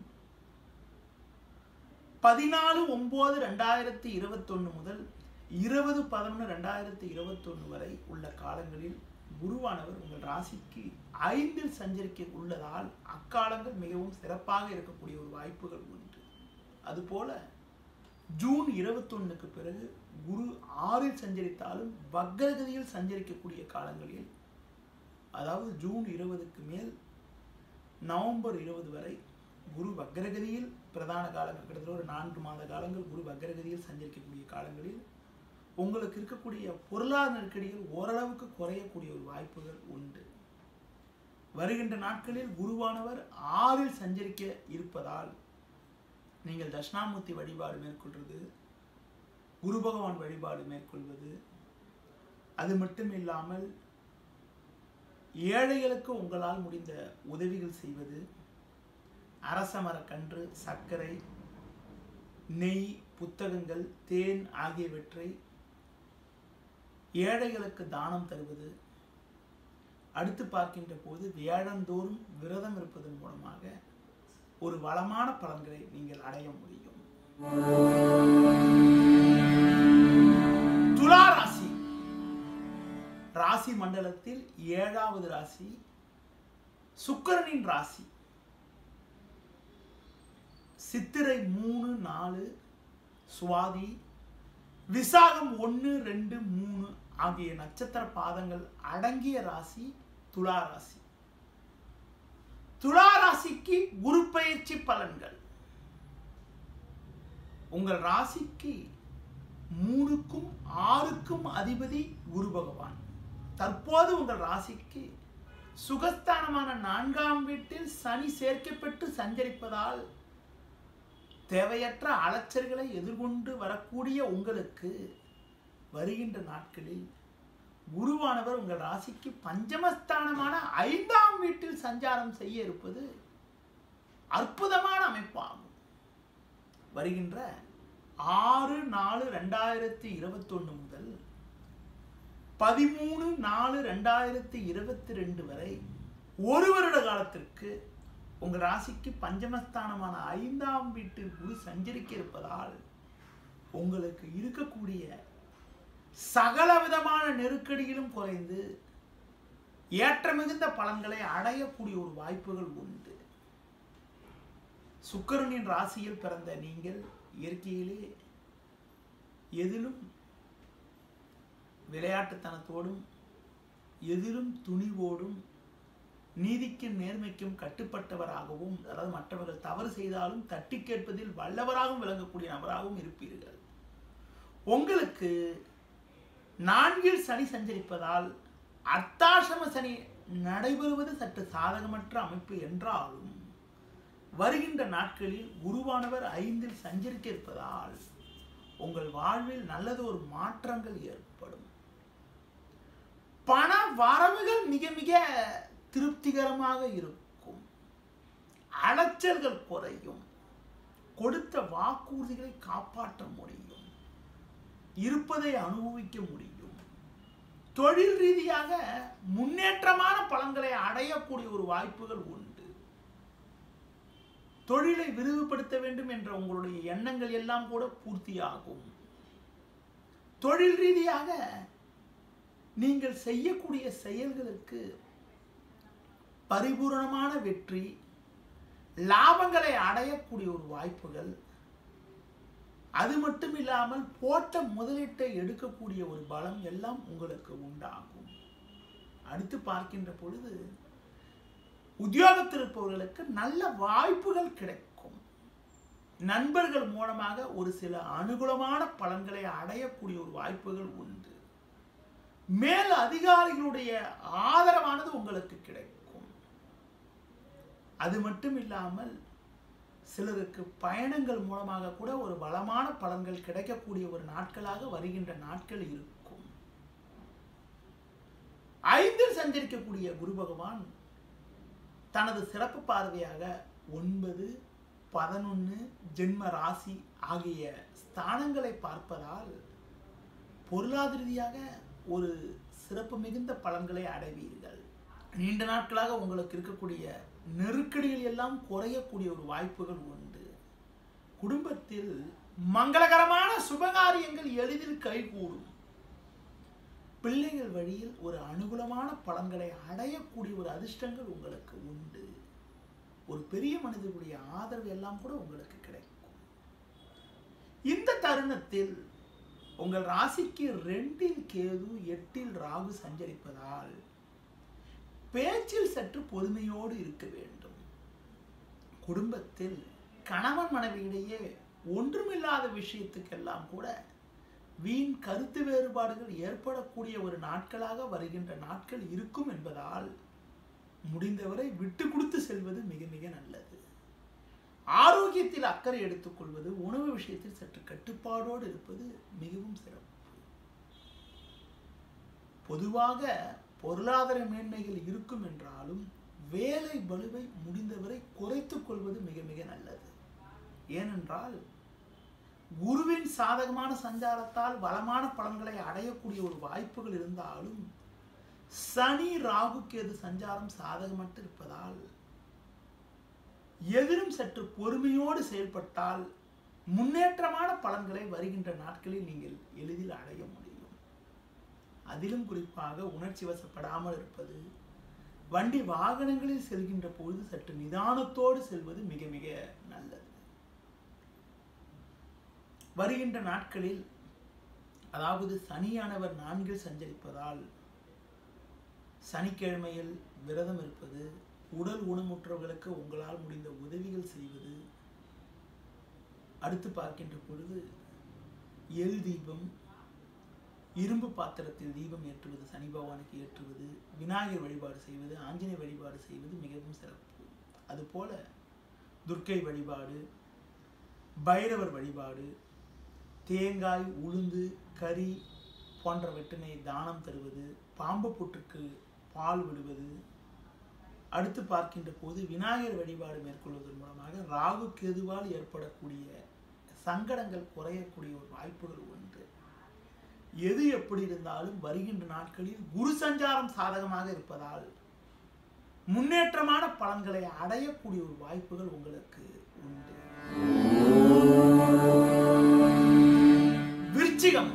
பதினாலு ஒன்பது ரெண்டாயிரத்தி இருபத்தொன்னு முதல் இருபது பதினொன்று ரெண்டாயிரத்தி இருபத்தொன்னு வரை உள்ள காலங்களில் குருவானவர் உங்கள் ராசிக்கு ஐந்தில் சஞ்சரிக்க உள்ளதால் அக்காலங்கள் மிகவும் சிறப்பாக இருக்கக்கூடிய ஒரு வாய்ப்புகள் உண்டு அதுபோல ஜூன் இருபத்தொன்னுக்கு பிறகு குரு ஆறில் சஞ்சரித்தாலும் வக்ரகதியில் சஞ்சரிக்கக்கூடிய காலங்களில் அதாவது ஜூன் இருபதுக்கு மேல் நவம்பர் இருபது வரை குரு வக்ரகதியில் பிரதான காலங்கள் கிட்டத்தட்ட ஒரு நான்கு மாத காலங்கள் குரு வக்ரகதியில் சஞ்சரிக்கக்கூடிய காலங்களில் உங்களுக்கு இருக்கக்கூடிய பொருளாதார நெருக்கடிகள் ஓரளவுக்கு குறையக்கூடிய ஒரு வாய்ப்புகள் உண்டு வருகின்ற நாட்களில் குருவானவர் ஆறில் சஞ்சரிக்க இருப்பதால் நீங்கள் தட்சிணாமூர்த்தி வழிபாடு மேற்கொள்வது குரு பகவான் வழிபாடு மேற்கொள்வது அது மட்டும் இல்லாமல் ஏழைகளுக்கு உங்களால் முடிந்த உதவிகள் செய்வது அரச மரக்கன்று சர்க்கரை நெய் புத்தகங்கள் தேன் ஆகியவற்றை ஏழைகளுக்கு தானம் தருவது அடுத்து பார்க்கின்ற போது வியாழந்தோறும் விரதம் இருப்பதன் மூலமாக ஒரு வளமான பலன்களை நீங்கள் அடைய முடியும் துலா ராசி ராசி மண்டலத்தில் ஏழாவது ராசி சுக்கிரனின் ராசி சித்திரை மூணு நாலு சுவாதி விசாகம் ஒன்று ரெண்டு மூணு ஆகிய நட்சத்திர பாதங்கள் அடங்கிய ராசி துலா ராசி துலா ராசிக்கு குரு பயிற்சி பலன்கள் உங்கள் ராசிக்கு மூணுக்கும் ஆறுக்கும் அதிபதி குரு பகவான் தற்போது உங்கள் ராசிக்கு சுகஸ்தானமான நான்காம் வீட்டில் சனி சேர்க்கப்பட்டு சஞ்சரிப்பதால் தேவையற்ற அலைச்சல்களை எதிர்கொண்டு வரக்கூடிய உங்களுக்கு வருகின்ற நாட்களில் குருவானவர் உங்கள் ராசிக்கு பஞ்சமஸ்தானமான ஐந்தாம் வீட்டில் சஞ்சாரம் செய்ய இருப்பது அற்புதமான அமைப்பாகும் வருகின்ற ஆறு நாலு ரெண்டாயிரத்தி இருபத்தொன்னு முதல் பதிமூணு நாலு ரெண்டாயிரத்தி இருபத்தி ரெண்டு வரை ஒரு வருட காலத்திற்கு உங்க ராசிக்கு பஞ்சமஸ்தானமான ஐந்தாம் வீட்டில் குரு சஞ்சரிக்க இருப்பதால் உங்களுக்கு இருக்கக்கூடிய சகல விதமான நெருக்கடியிலும் குறைந்து ஏற்ற மிகுந்த பலன்களை அடையக்கூடிய ஒரு வாய்ப்புகள் உண்டு சுக்கரனின் ராசியில் பிறந்த நீங்கள் இயற்கையிலே எதிலும் விளையாட்டுத்தனத்தோடும் எதிலும் துணிவோடும் நீதிக்கும் நேர்மைக்கும் கட்டுப்பட்டவராகவும் அதாவது மற்றவர்கள் தவறு செய்தாலும் தட்டி கேட்பதில் வல்லவராகவும் விளங்கக்கூடிய நபராகவும் இருப்பீர்கள் உங்களுக்கு நான்கில் சனி சஞ்சரிப்பதால் அர்த்தாசிரம சனி நடைபெறுவது சற்று சாதகமற்ற அமைப்பு என்றாலும் வருகின்ற நாட்களில் குருவானவர் ஐந்தில் சஞ்சரிக்க இருப்பதால் உங்கள் வாழ்வில் நல்லது ஒரு மாற்றங்கள் ஏற்படும் பண வரவுகள் மிக மிக திருப்திகரமாக இருக்கும் அலைச்சல்கள் குறையும் கொடுத்த வாக்குறுதிகளை காப்பாற்ற முடியும் இருப்பதை அனுபவிக்க முடியும் தொழில் ரீதியாக முன்னேற்றமான பலன்களை அடையக்கூடிய ஒரு வாய்ப்புகள் உண்டு தொழிலை விரிவுபடுத்த வேண்டும் என்ற உங்களுடைய எண்ணங்கள் எல்லாம் கூட பூர்த்தியாகும் தொழில் ரீதியாக நீங்கள் செய்யக்கூடிய செயல்களுக்கு பரிபூரணமான வெற்றி லாபங்களை அடையக்கூடிய ஒரு வாய்ப்புகள் அது மட்டும் இல்லாமல் போட்ட முதலீட்டை எடுக்கக்கூடிய ஒரு பலம் எல்லாம் உங்களுக்கு உண்டாகும் அடுத்து பார்க்கின்ற பொழுது உத்தியோகத்தில் இருப்பவர்களுக்கு நல்ல வாய்ப்புகள் கிடைக்கும் நண்பர்கள் மூலமாக ஒரு சில அனுகூலமான பலன்களை அடையக்கூடிய ஒரு வாய்ப்புகள் உண்டு மேல் அதிகாரிகளுடைய ஆதரவானது உங்களுக்கு கிடைக்கும் அது மட்டும் இல்லாமல் சிலருக்கு பயணங்கள் மூலமாக கூட ஒரு பலமான பலன்கள் கிடைக்கக்கூடிய ஒரு நாட்களாக வருகின்ற நாட்கள் இருக்கும் ஐந்தில் சஞ்சரிக்கக்கூடிய குரு பகவான் தனது சிறப்பு பார்வையாக ஒன்பது பதினொன்று ஜென்ம ராசி ஆகிய ஸ்தானங்களை பார்ப்பதால் பொருளாதார ரீதியாக ஒரு சிறப்பு மிகுந்த பலன்களை அடைவீர்கள் நீண்ட நாட்களாக உங்களுக்கு இருக்கக்கூடிய நெருக்கடிகள் எல்லாம் குறையக்கூடிய ஒரு வாய்ப்புகள் உண்டு குடும்பத்தில் மங்களகரமான சுபகாரியங்கள் எளிதில் கைகூடும் பிள்ளைகள் வழியில் ஒரு அனுகூலமான பலன்களை அடையக்கூடிய ஒரு அதிர்ஷ்டங்கள் உங்களுக்கு உண்டு ஒரு பெரிய மனிதர்களுடைய ஆதரவு எல்லாம் கூட உங்களுக்கு கிடைக்கும் இந்த தருணத்தில் உங்கள் ராசிக்கு ரெண்டில் கேது எட்டில் ராகு சஞ்சரிப்பதால் பேச்சில் சற்று பொறுமையோடு இருக்க வேண்டும் குடும்பத்தில் கணவன் மனைவியிடையே ஒன்றுமில்லாத விஷயத்துக்கெல்லாம் கூட வீண் கருத்து வேறுபாடுகள் ஏற்படக்கூடிய ஒரு நாட்களாக வருகின்ற நாட்கள் இருக்கும் என்பதால் முடிந்தவரை விட்டு கொடுத்து செல்வது மிக மிக நல்லது ஆரோக்கியத்தில் அக்கறை எடுத்துக்கொள்வது உணவு விஷயத்தில் சற்று கட்டுப்பாடோடு இருப்பது மிகவும் சிறப்பு பொதுவாக பொருளாதார மேன்மைகள் இருக்கும் என்றாலும் வேலை பலுவை முடிந்தவரை குறைத்துக் கொள்வது மிக மிக நல்லது ஏனென்றால் குருவின் சாதகமான சஞ்சாரத்தால் வளமான பலன்களை அடையக்கூடிய ஒரு வாய்ப்புகள் இருந்தாலும் சனி ராகு கேது சஞ்சாரம் சாதகமற்று இருப்பதால் எதிரும் சற்று பொறுமையோடு செயல்பட்டால் முன்னேற்றமான பலன்களை வருகின்ற நாட்களில் நீங்கள் எளிதில் அடைய முடியும் அதிலும் குறிப்பாக உணர்ச்சி வசப்படாமல் இருப்பது வண்டி வாகனங்களில் செல்கின்ற பொழுது சற்று நிதானத்தோடு செல்வது மிக மிக நல்லது வருகின்ற நாட்களில் அதாவது சனியானவர் நான்கில் சஞ்சரிப்பதால் சனிக்கிழமையில் விரதம் இருப்பது உடல் ஊனமுற்றவர்களுக்கு உங்களால் முடிந்த உதவிகள் செய்வது அடுத்து பார்க்கின்ற பொழுது எல் தீபம் இரும்பு பாத்திரத்தில் தீபம் ஏற்றுவது சனி பகவானுக்கு ஏற்றுவது விநாயகர் வழிபாடு செய்வது ஆஞ்சநேய வழிபாடு செய்வது மிகவும் சிறப்பு அதுபோல துர்க்கை வழிபாடு பைரவர் வழிபாடு தேங்காய் உளுந்து கறி போன்றவற்றினை தானம் தருவது பாம்பு புற்றுக்கு பால் விடுவது அடுத்து பார்க்கின்ற போது விநாயகர் வழிபாடு மேற்கொள்வதன் மூலமாக ராகு கேதுவால் ஏற்படக்கூடிய சங்கடங்கள் குறையக்கூடிய ஒரு வாய்ப்புகள் உண்டு எது எப்படி இருந்தாலும் வருகின்ற நாட்களில் குரு சஞ்சாரம் சாதகமாக இருப்பதால் முன்னேற்றமான பலன்களை அடையக்கூடிய ஒரு வாய்ப்புகள் உங்களுக்கு உண்டு விருச்சிகம்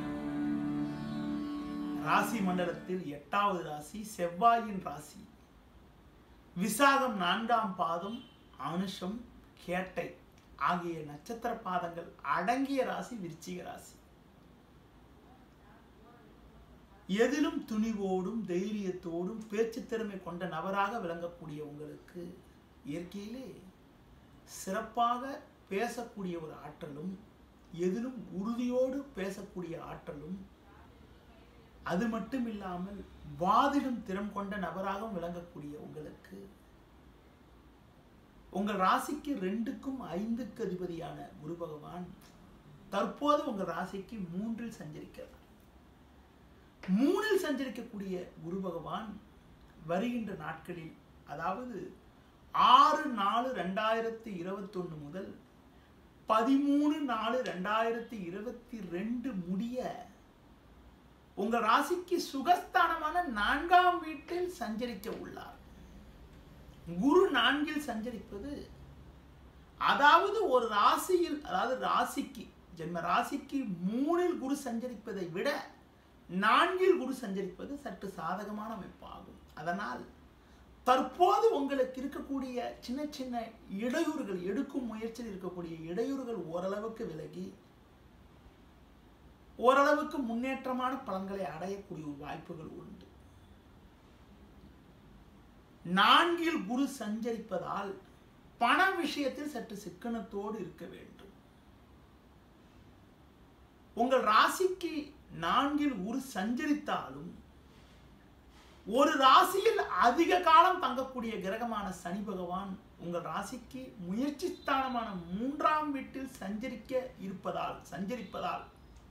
ராசி மண்டலத்தில் எட்டாவது ராசி செவ்வாயின் ராசி விசாகம் நான்காம் பாதம் அனுஷம் கேட்டை ஆகிய நட்சத்திர பாதங்கள் அடங்கிய ராசி விருச்சிக ராசி எதிலும் துணிவோடும் தைரியத்தோடும் பேச்சு திறமை கொண்ட நபராக விளங்கக்கூடிய உங்களுக்கு இயற்கையிலே சிறப்பாக பேசக்கூடிய ஒரு ஆற்றலும் எதிலும் உறுதியோடு பேசக்கூடிய ஆற்றலும் அது மட்டும் இல்லாமல் வாதிடும் திறம் கொண்ட நபராகவும் விளங்கக்கூடிய உங்களுக்கு உங்கள் ராசிக்கு ரெண்டுக்கும் ஐந்துக்கு அதிபதியான குரு பகவான் தற்போது உங்கள் ராசிக்கு மூன்றில் சஞ்சரிக்கிறார் மூணில் சஞ்சரிக்கக்கூடிய குரு பகவான் வருகின்ற நாட்களில் அதாவது ஆறு நாலு ரெண்டாயிரத்தி இருபத்தொன்னு முதல் பதிமூணு நாலு ரெண்டாயிரத்தி இருபத்தி ரெண்டு முடிய உங்கள் ராசிக்கு சுகஸ்தானமான நான்காம் வீட்டில் சஞ்சரிக்க உள்ளார் குரு நான்கில் சஞ்சரிப்பது அதாவது ஒரு ராசியில் அதாவது ராசிக்கு ஜென்ம ராசிக்கு மூணில் குரு சஞ்சரிப்பதை விட நான்கில் குரு சஞ்சரிப்பது சற்று சாதகமான அமைப்பாகும் அதனால் தற்போது உங்களுக்கு இருக்கக்கூடிய சின்ன சின்ன இடையூறுகள் எடுக்கும் முயற்சியில் இருக்கக்கூடிய இடையூறுகள் ஓரளவுக்கு விலகி ஓரளவுக்கு முன்னேற்றமான பலன்களை அடையக்கூடிய ஒரு வாய்ப்புகள் உண்டு நான்கில் குரு சஞ்சரிப்பதால் பண விஷயத்தில் சற்று சிக்கனத்தோடு இருக்க வேண்டும் உங்கள் ராசிக்கு நான்கில் குரு சஞ்சரித்தாலும் ஒரு ராசியில் அதிக காலம் தங்கக்கூடிய கிரகமான சனி பகவான் உங்கள் ராசிக்கு முயற்சி ஸ்தானமான மூன்றாம் வீட்டில் சஞ்சரிக்க இருப்பதால் சஞ்சரிப்பதால்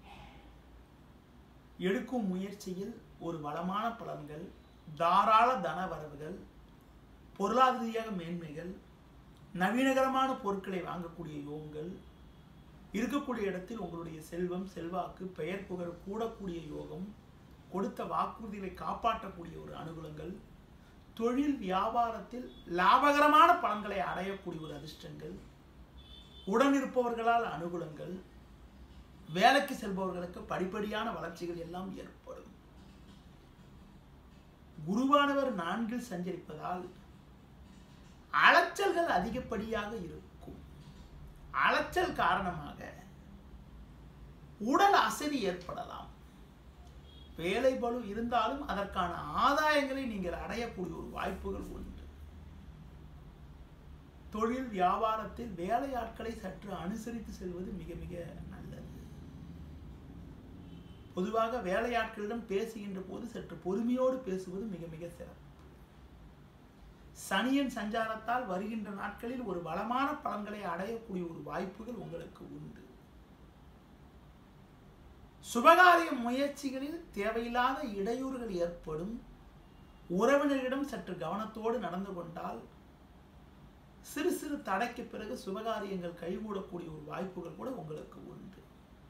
எடுக்கும் முயற்சியில் ஒரு வளமான பலன்கள் தாராள தன வரவுகள் பொருளாதார ரீதியாக மேன்மைகள் நவீனகரமான பொருட்களை வாங்கக்கூடிய யோகங்கள் இருக்கக்கூடிய இடத்தில் உங்களுடைய செல்வம் செல்வாக்கு பெயர் புகழ் கூடக்கூடிய யோகம் கொடுத்த வாக்குறுதிகளை காப்பாற்றக்கூடிய ஒரு அனுகூலங்கள் தொழில் வியாபாரத்தில் லாபகரமான பலன்களை அடையக்கூடிய ஒரு அதிர்ஷ்டங்கள் உடன் இருப்பவர்களால் அனுகூலங்கள் வேலைக்கு செல்பவர்களுக்கு படிப்படியான வளர்ச்சிகள் எல்லாம் ஏற்படும் குருவானவர் நான்கில் சஞ்சரிப்பதால் அலைச்சல்கள் அதிகப்படியாக இருக்கும் அலைச்சல் காரணமாக உடல் அசதி ஏற்படலாம் வேலை பளு இருந்தாலும் அதற்கான ஆதாயங்களை நீங்கள் அடையக்கூடிய ஒரு வாய்ப்புகள் உண்டு தொழில் வியாபாரத்தில் வேலையாட்களை சற்று அனுசரித்து செல்வது மிக மிக நல்லது பொதுவாக வேலையாட்களிடம் பேசுகின்ற போது சற்று பொறுமையோடு பேசுவது மிக மிக சிறப்பு சனியின் சஞ்சாரத்தால் வருகின்ற நாட்களில் ஒரு வளமான பலன்களை அடையக்கூடிய ஒரு வாய்ப்புகள் உங்களுக்கு உண்டு சுபகாரிய முயற்சிகளில் தேவையில்லாத இடையூறுகள் ஏற்படும் உறவினரிடம் சற்று கவனத்தோடு நடந்து கொண்டால் சிறு சிறு தடைக்கு பிறகு சுபகாரியங்கள் கைகூடக்கூடிய ஒரு வாய்ப்புகள் கூட உங்களுக்கு உண்டு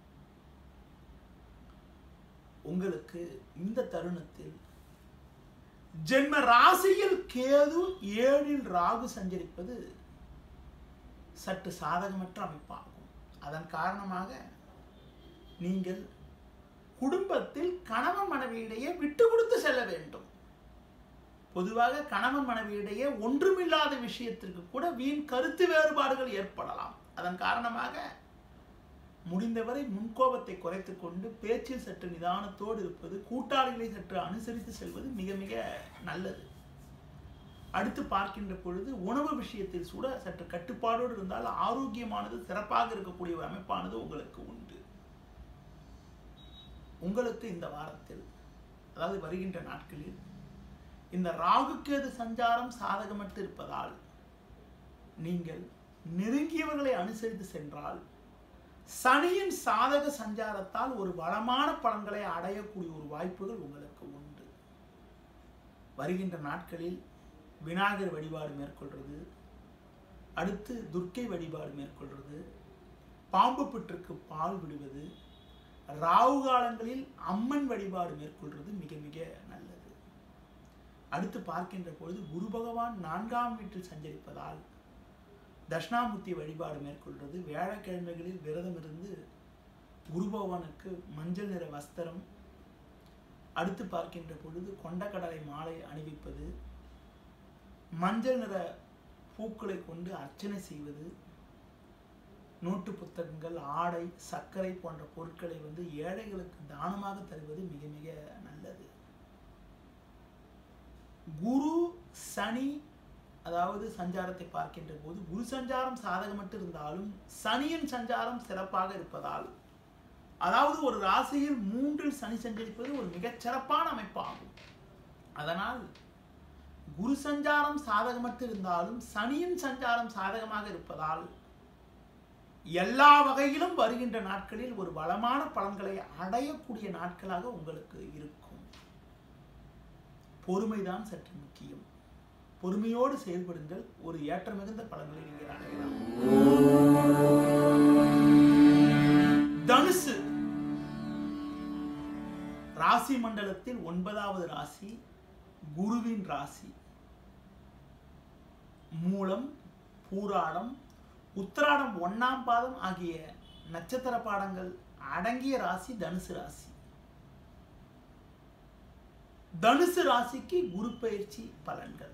உங்களுக்கு இந்த தருணத்தில் ஜென்ம ராசியில் கேது ஏழில் ராகு சஞ்சரிப்பது சற்று சாதகமற்ற அமைப்பாகும் அதன் காரணமாக நீங்கள் குடும்பத்தில் கணவன் மனைவியிடையே விட்டு கொடுத்து செல்ல வேண்டும் பொதுவாக கணவன் மனைவியிடையே ஒன்றுமில்லாத விஷயத்திற்கு கூட வீண் கருத்து வேறுபாடுகள் ஏற்படலாம் அதன் காரணமாக முடிந்தவரை முன்கோபத்தை குறைத்துக் கொண்டு பேச்சில் சற்று நிதானத்தோடு இருப்பது கூட்டாளிகளை சற்று அனுசரித்து செல்வது மிக மிக நல்லது அடுத்து பார்க்கின்ற பொழுது உணவு விஷயத்தில் கூட சற்று கட்டுப்பாடோடு இருந்தால் ஆரோக்கியமானது சிறப்பாக இருக்கக்கூடிய ஒரு அமைப்பானது உங்களுக்கு உண்டு உங்களுக்கு இந்த வாரத்தில் அதாவது வருகின்ற நாட்களில் இந்த ராகுக்கேது சஞ்சாரம் சாதகமற்று இருப்பதால் நீங்கள் நெருங்கியவர்களை அனுசரித்து சென்றால் சனியின் சாதக சஞ்சாரத்தால் ஒரு வளமான பலன்களை அடையக்கூடிய ஒரு வாய்ப்புகள் உங்களுக்கு உண்டு வருகின்ற நாட்களில் விநாயகர் வழிபாடு மேற்கொள்றது அடுத்து துர்க்கை வழிபாடு மேற்கொள்றது பாம்பு புற்றுக்கு பால் விடுவது ராகு காலங்களில் அம்மன் வழிபாடு மேற்கொள்வது மிக மிக நல்லது அடுத்து பார்க்கின்ற பொழுது குரு பகவான் நான்காம் வீட்டில் சஞ்சரிப்பதால் தட்சிணாமூர்த்தி வழிபாடு மேற்கொள்வது வியாழக்கிழமைகளில் விரதம் இருந்து குரு பகவானுக்கு மஞ்சள் நிற வஸ்திரம் அடுத்து பார்க்கின்ற பொழுது கொண்டக்கடலை மாலை அணிவிப்பது மஞ்சள் நிற பூக்களை கொண்டு அர்ச்சனை செய்வது நோட்டு புத்தகங்கள் ஆடை சர்க்கரை போன்ற பொருட்களை வந்து ஏழைகளுக்கு தானமாக தருவது மிக மிக நல்லது குரு சனி அதாவது சஞ்சாரத்தை பார்க்கின்ற போது குரு சஞ்சாரம் சாதகமற்று இருந்தாலும் சனியின் சஞ்சாரம் சிறப்பாக இருப்பதால் அதாவது ஒரு ராசியில் மூன்றில் சனி சஞ்சரிப்பது ஒரு மிகச் சிறப்பான அமைப்பாகும் அதனால் குரு சஞ்சாரம் சாதகமற்று இருந்தாலும் சனியின் சஞ்சாரம் சாதகமாக இருப்பதால் எல்லா வகையிலும் வருகின்ற நாட்களில் ஒரு வளமான பலன்களை அடையக்கூடிய நாட்களாக உங்களுக்கு இருக்கும் பொறுமைதான் சற்று முக்கியம் பொறுமையோடு செயல்படுங்கள் ஒரு ஏற்ற மிகுந்த பலன்களை நீங்கள் அடையலாம் தனுசு ராசி மண்டலத்தில் ஒன்பதாவது ராசி குருவின் ராசி மூலம் பூராடம் உத்திராடம் ஒன்னாம் பாதம் ஆகிய நட்சத்திர பாடங்கள் அடங்கிய ராசி தனுசு ராசி தனுசு ராசிக்கு குரு பயிற்சி பலன்கள்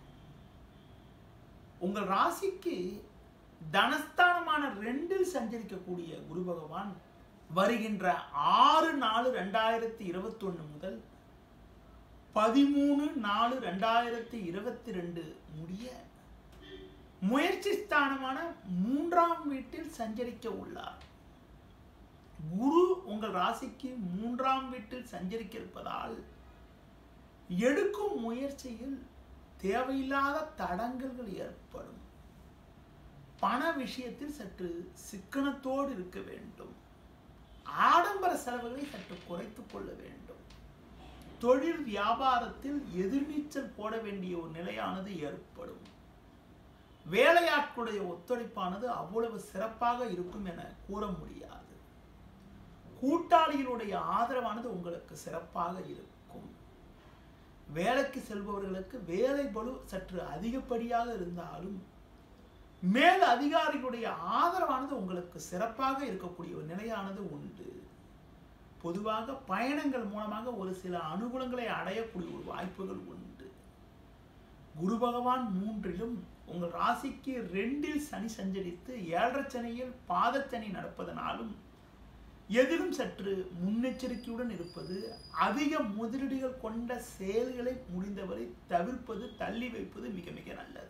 உங்கள் ராசிக்கு தனஸ்தானமான ரெண்டில் சஞ்சரிக்கக்கூடிய குரு பகவான் வருகின்ற ஆறு நாலு ரெண்டாயிரத்தி இருபத்தி ஒன்று முதல் பதிமூணு நாலு ரெண்டாயிரத்தி இருபத்தி ரெண்டு முடிய முயற்சி ஸ்தானமான மூன்றாம் வீட்டில் சஞ்சரிக்க உள்ளார் குரு உங்கள் ராசிக்கு மூன்றாம் வீட்டில் சஞ்சரிக்க இருப்பதால் எடுக்கும் முயற்சியில் தேவையில்லாத தடங்கல்கள் ஏற்படும் பண விஷயத்தில் சற்று சிக்கனத்தோடு இருக்க வேண்டும் ஆடம்பர செலவுகளை சற்று குறைத்துக் கொள்ள வேண்டும் தொழில் வியாபாரத்தில் எதிர்நீச்சல் போட வேண்டிய ஒரு நிலையானது ஏற்படும் வேலையாட்களுடைய ஒத்துழைப்பானது அவ்வளவு சிறப்பாக இருக்கும் என கூற முடியாது கூட்டாளிகளுடைய ஆதரவானது உங்களுக்கு சிறப்பாக இருக்கும் வேலைக்கு செல்பவர்களுக்கு வேலை பளு சற்று அதிகப்படியாக இருந்தாலும் மேல் அதிகாரிகளுடைய ஆதரவானது உங்களுக்கு சிறப்பாக இருக்கக்கூடிய ஒரு நிலையானது உண்டு பொதுவாக பயணங்கள் மூலமாக ஒரு சில அனுகூலங்களை அடையக்கூடிய ஒரு வாய்ப்புகள் உண்டு குரு பகவான் மூன்றிலும் உங்கள் ராசிக்கு ரெண்டில் சனி சஞ்சரித்து ஏழரை சனியில் பாதச்சனி நடப்பதனாலும் எதிலும் சற்று முன்னெச்சரிக்கையுடன் இருப்பது அதிக முதலீடுகள் கொண்ட செயல்களை முடிந்தவரை தவிர்ப்பது தள்ளி வைப்பது மிக மிக நல்லது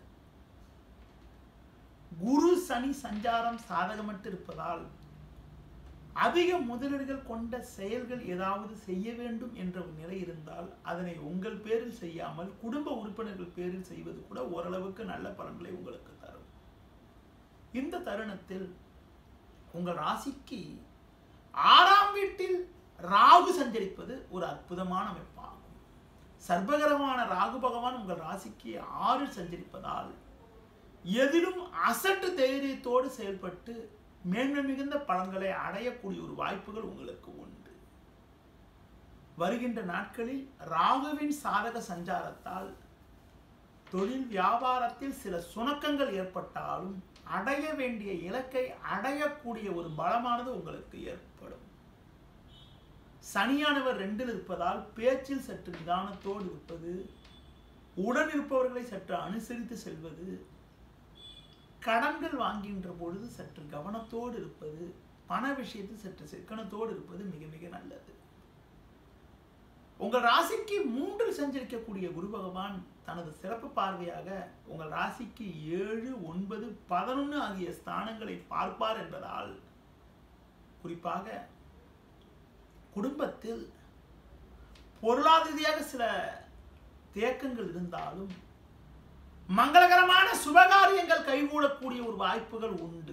குரு சனி சஞ்சாரம் சாதகமற்று இருப்பதால் அதிக முதலீடுகள் கொண்ட செயல்கள் ஏதாவது செய்ய வேண்டும் என்ற ஒரு நிலை இருந்தால் அதனை உங்கள் பேரில் செய்யாமல் குடும்ப உறுப்பினர்கள் பேரில் செய்வது கூட ஓரளவுக்கு நல்ல பலன்களை உங்களுக்கு தரும் இந்த தருணத்தில் உங்கள் ராசிக்கு ஆறாம் வீட்டில் ராகு சஞ்சரிப்பது ஒரு அற்புதமான அமைப்பாகும் சர்வகரமான ராகு பகவான் உங்கள் ராசிக்கு ஆறில் சஞ்சரிப்பதால் எதிலும் அசட்டு தைரியத்தோடு செயல்பட்டு மேன்மை மிகுந்த பலன்களை அடையக்கூடிய ஒரு வாய்ப்புகள் உங்களுக்கு உண்டு வருகின்ற நாட்களில் ராகுவின் சாதக சஞ்சாரத்தால் தொழில் வியாபாரத்தில் சில சுணக்கங்கள் ஏற்பட்டாலும் அடைய வேண்டிய இலக்கை அடையக்கூடிய ஒரு பலமானது உங்களுக்கு ஏற்படும் சனியானவர் ரெண்டில் இருப்பதால் பேச்சில் சற்று நிதானத்தோடு இருப்பது உடன் இருப்பவர்களை சற்று அனுசரித்து செல்வது கடன்கள் வாங்குகின்ற பொழுது சற்று கவனத்தோடு இருப்பது பண விஷயத்தில் சற்று சிக்கனத்தோடு இருப்பது மிக மிக நல்லது உங்கள் ராசிக்கு மூன்றில் சஞ்சரிக்கக்கூடிய குரு பகவான் தனது சிறப்பு பார்வையாக உங்கள் ராசிக்கு ஏழு ஒன்பது பதினொன்று ஆகிய ஸ்தானங்களை பார்ப்பார் என்பதால் குறிப்பாக குடும்பத்தில் பொருளாதார ரீதியாக சில தேக்கங்கள் இருந்தாலும் மங்களகரமான சுபகாரியங்கள் கைகூடக்கூடிய ஒரு வாய்ப்புகள் உண்டு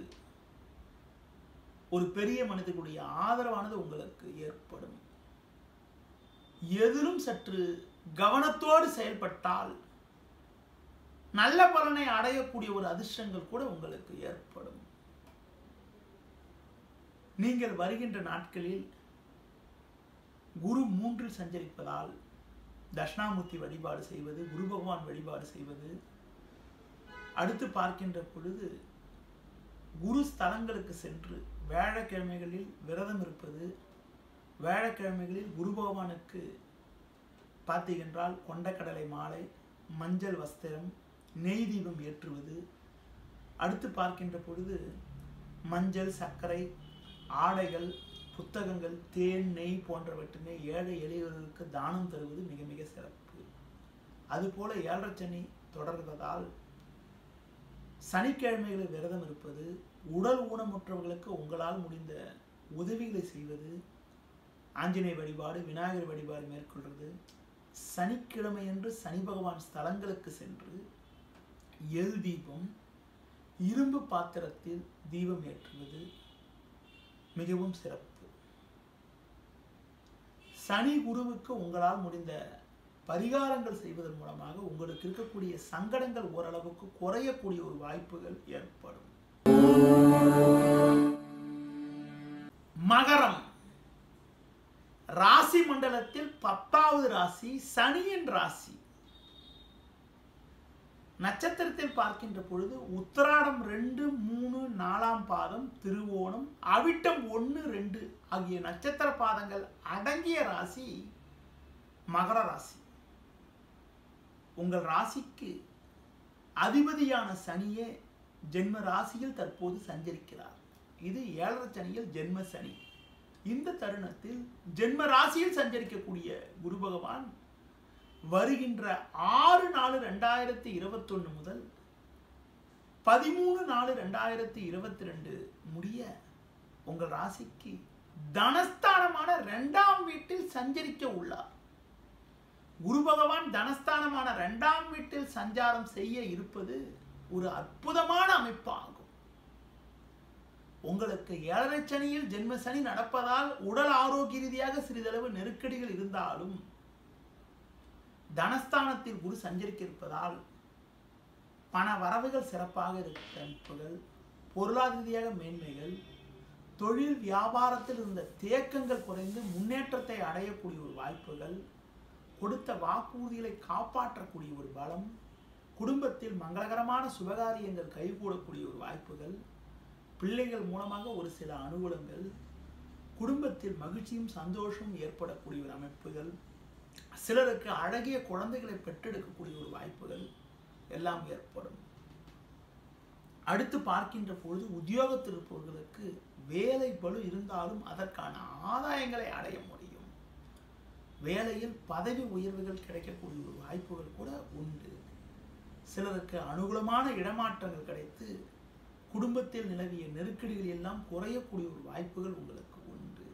ஒரு பெரிய மனிதர்களுடைய ஆதரவானது உங்களுக்கு ஏற்படும் எதிலும் சற்று கவனத்தோடு செயல்பட்டால் நல்ல பலனை அடையக்கூடிய ஒரு அதிர்ஷ்டங்கள் கூட உங்களுக்கு ஏற்படும் நீங்கள் வருகின்ற நாட்களில் குரு மூன்றில் சஞ்சரிப்பதால் தட்சிணாமூர்த்தி வழிபாடு செய்வது குரு பகவான் வழிபாடு செய்வது அடுத்து பார்க்கின்ற பொழுது குரு ஸ்தலங்களுக்கு சென்று வியாழக்கிழமைகளில் விரதம் இருப்பது வியாழக்கிழமைகளில் குரு பகவானுக்கு பார்த்தீங்கன்றால் கொண்டக்கடலை மாலை மஞ்சள் வஸ்திரம் நெய் தீபம் ஏற்றுவது அடுத்து பார்க்கின்ற பொழுது மஞ்சள் சர்க்கரை ஆடைகள் புத்தகங்கள் தேன் நெய் போன்றவற்றினை ஏழை எளியவர்களுக்கு தானம் தருவது மிக மிக சிறப்பு அதுபோல ஏழரை சனி தொடர்வதால் சனிக்கிழமைகளில் விரதம் இருப்பது உடல் ஊனமுற்றவர்களுக்கு உங்களால் முடிந்த உதவிகளை செய்வது ஆஞ்சநேய வழிபாடு விநாயகர் வழிபாடு மேற்கொள்வது சனிக்கிழமையன்று சனி பகவான் ஸ்தலங்களுக்கு சென்று எல் தீபம் இரும்பு பாத்திரத்தில் தீபம் ஏற்றுவது மிகவும் சிறப்பு சனி குருவுக்கு உங்களால் முடிந்த பரிகாரங்கள் செய்வதன் மூலமாக உங்களுக்கு இருக்கக்கூடிய சங்கடங்கள் ஓரளவுக்கு குறையக்கூடிய ஒரு வாய்ப்புகள் ஏற்படும் மகரம் ராசி மண்டலத்தில் பத்தாவது ராசி சனியின் ராசி நட்சத்திரத்தில் பார்க்கின்ற பொழுது உத்திராடம் ரெண்டு மூணு நாலாம் பாதம் திருவோணம் அவிட்டம் ஒன்று ரெண்டு ஆகிய நட்சத்திர பாதங்கள் அடங்கிய ராசி மகர ராசி உங்கள் ராசிக்கு அதிபதியான சனியே ஜென்ம ராசியில் தற்போது சஞ்சரிக்கிறார் இது ஏழரை சனியில் ஜென்ம சனி இந்த தருணத்தில் ஜென்ம ராசியில் சஞ்சரிக்கக்கூடிய குரு பகவான் வருகின்ற ஆறு நாலு ரெண்டாயிரத்தி இருபத்தொன்னு முதல் பதிமூணு நாலு ரெண்டாயிரத்தி இருபத்தி ரெண்டு முடிய உங்கள் ராசிக்கு தனஸ்தானமான இரண்டாம் வீட்டில் சஞ்சரிக்க உள்ளார் குரு பகவான் தனஸ்தானமான இரண்டாம் வீட்டில் சஞ்சாரம் செய்ய இருப்பது ஒரு அற்புதமான அமைப்பாகும் உங்களுக்கு ஏழரை சனியில் ஜென்ம சனி நடப்பதால் உடல் ஆரோக்கிய ரீதியாக சிறிதளவு நெருக்கடிகள் இருந்தாலும் தனஸ்தானத்தில் குரு சஞ்சரிக்க இருப்பதால் பண வரவுகள் சிறப்பாக இருக்கிற அமைப்புகள் பொருளாதார ரீதியாக மேன்மைகள் தொழில் வியாபாரத்தில் இருந்த தேக்கங்கள் குறைந்து முன்னேற்றத்தை அடையக்கூடிய ஒரு வாய்ப்புகள் கொடுத்த வாக்குறுதிகளை காப்பாற்றக்கூடிய ஒரு பலம் குடும்பத்தில் மங்களகரமான சுபகாரியங்கள் கைகூடக்கூடிய ஒரு வாய்ப்புகள் பிள்ளைகள் மூலமாக ஒரு சில அனுகூலங்கள் குடும்பத்தில் மகிழ்ச்சியும் சந்தோஷமும் ஏற்படக்கூடிய ஒரு அமைப்புகள் சிலருக்கு அழகிய குழந்தைகளை பெற்றெடுக்கக்கூடிய ஒரு வாய்ப்புகள் எல்லாம் ஏற்படும் அடுத்து பார்க்கின்ற பொழுது உத்தியோகத்தில் இருப்பவர்களுக்கு வேலை பளு இருந்தாலும் அதற்கான ஆதாயங்களை அடைய முடியும் வேலையில் பதவி உயர்வுகள் கிடைக்கக்கூடிய ஒரு வாய்ப்புகள் கூட உண்டு சிலருக்கு அனுகூலமான இடமாற்றங்கள் கிடைத்து குடும்பத்தில் நிலவிய நெருக்கடிகள் எல்லாம் குறையக்கூடிய ஒரு வாய்ப்புகள் உங்களுக்கு உண்டு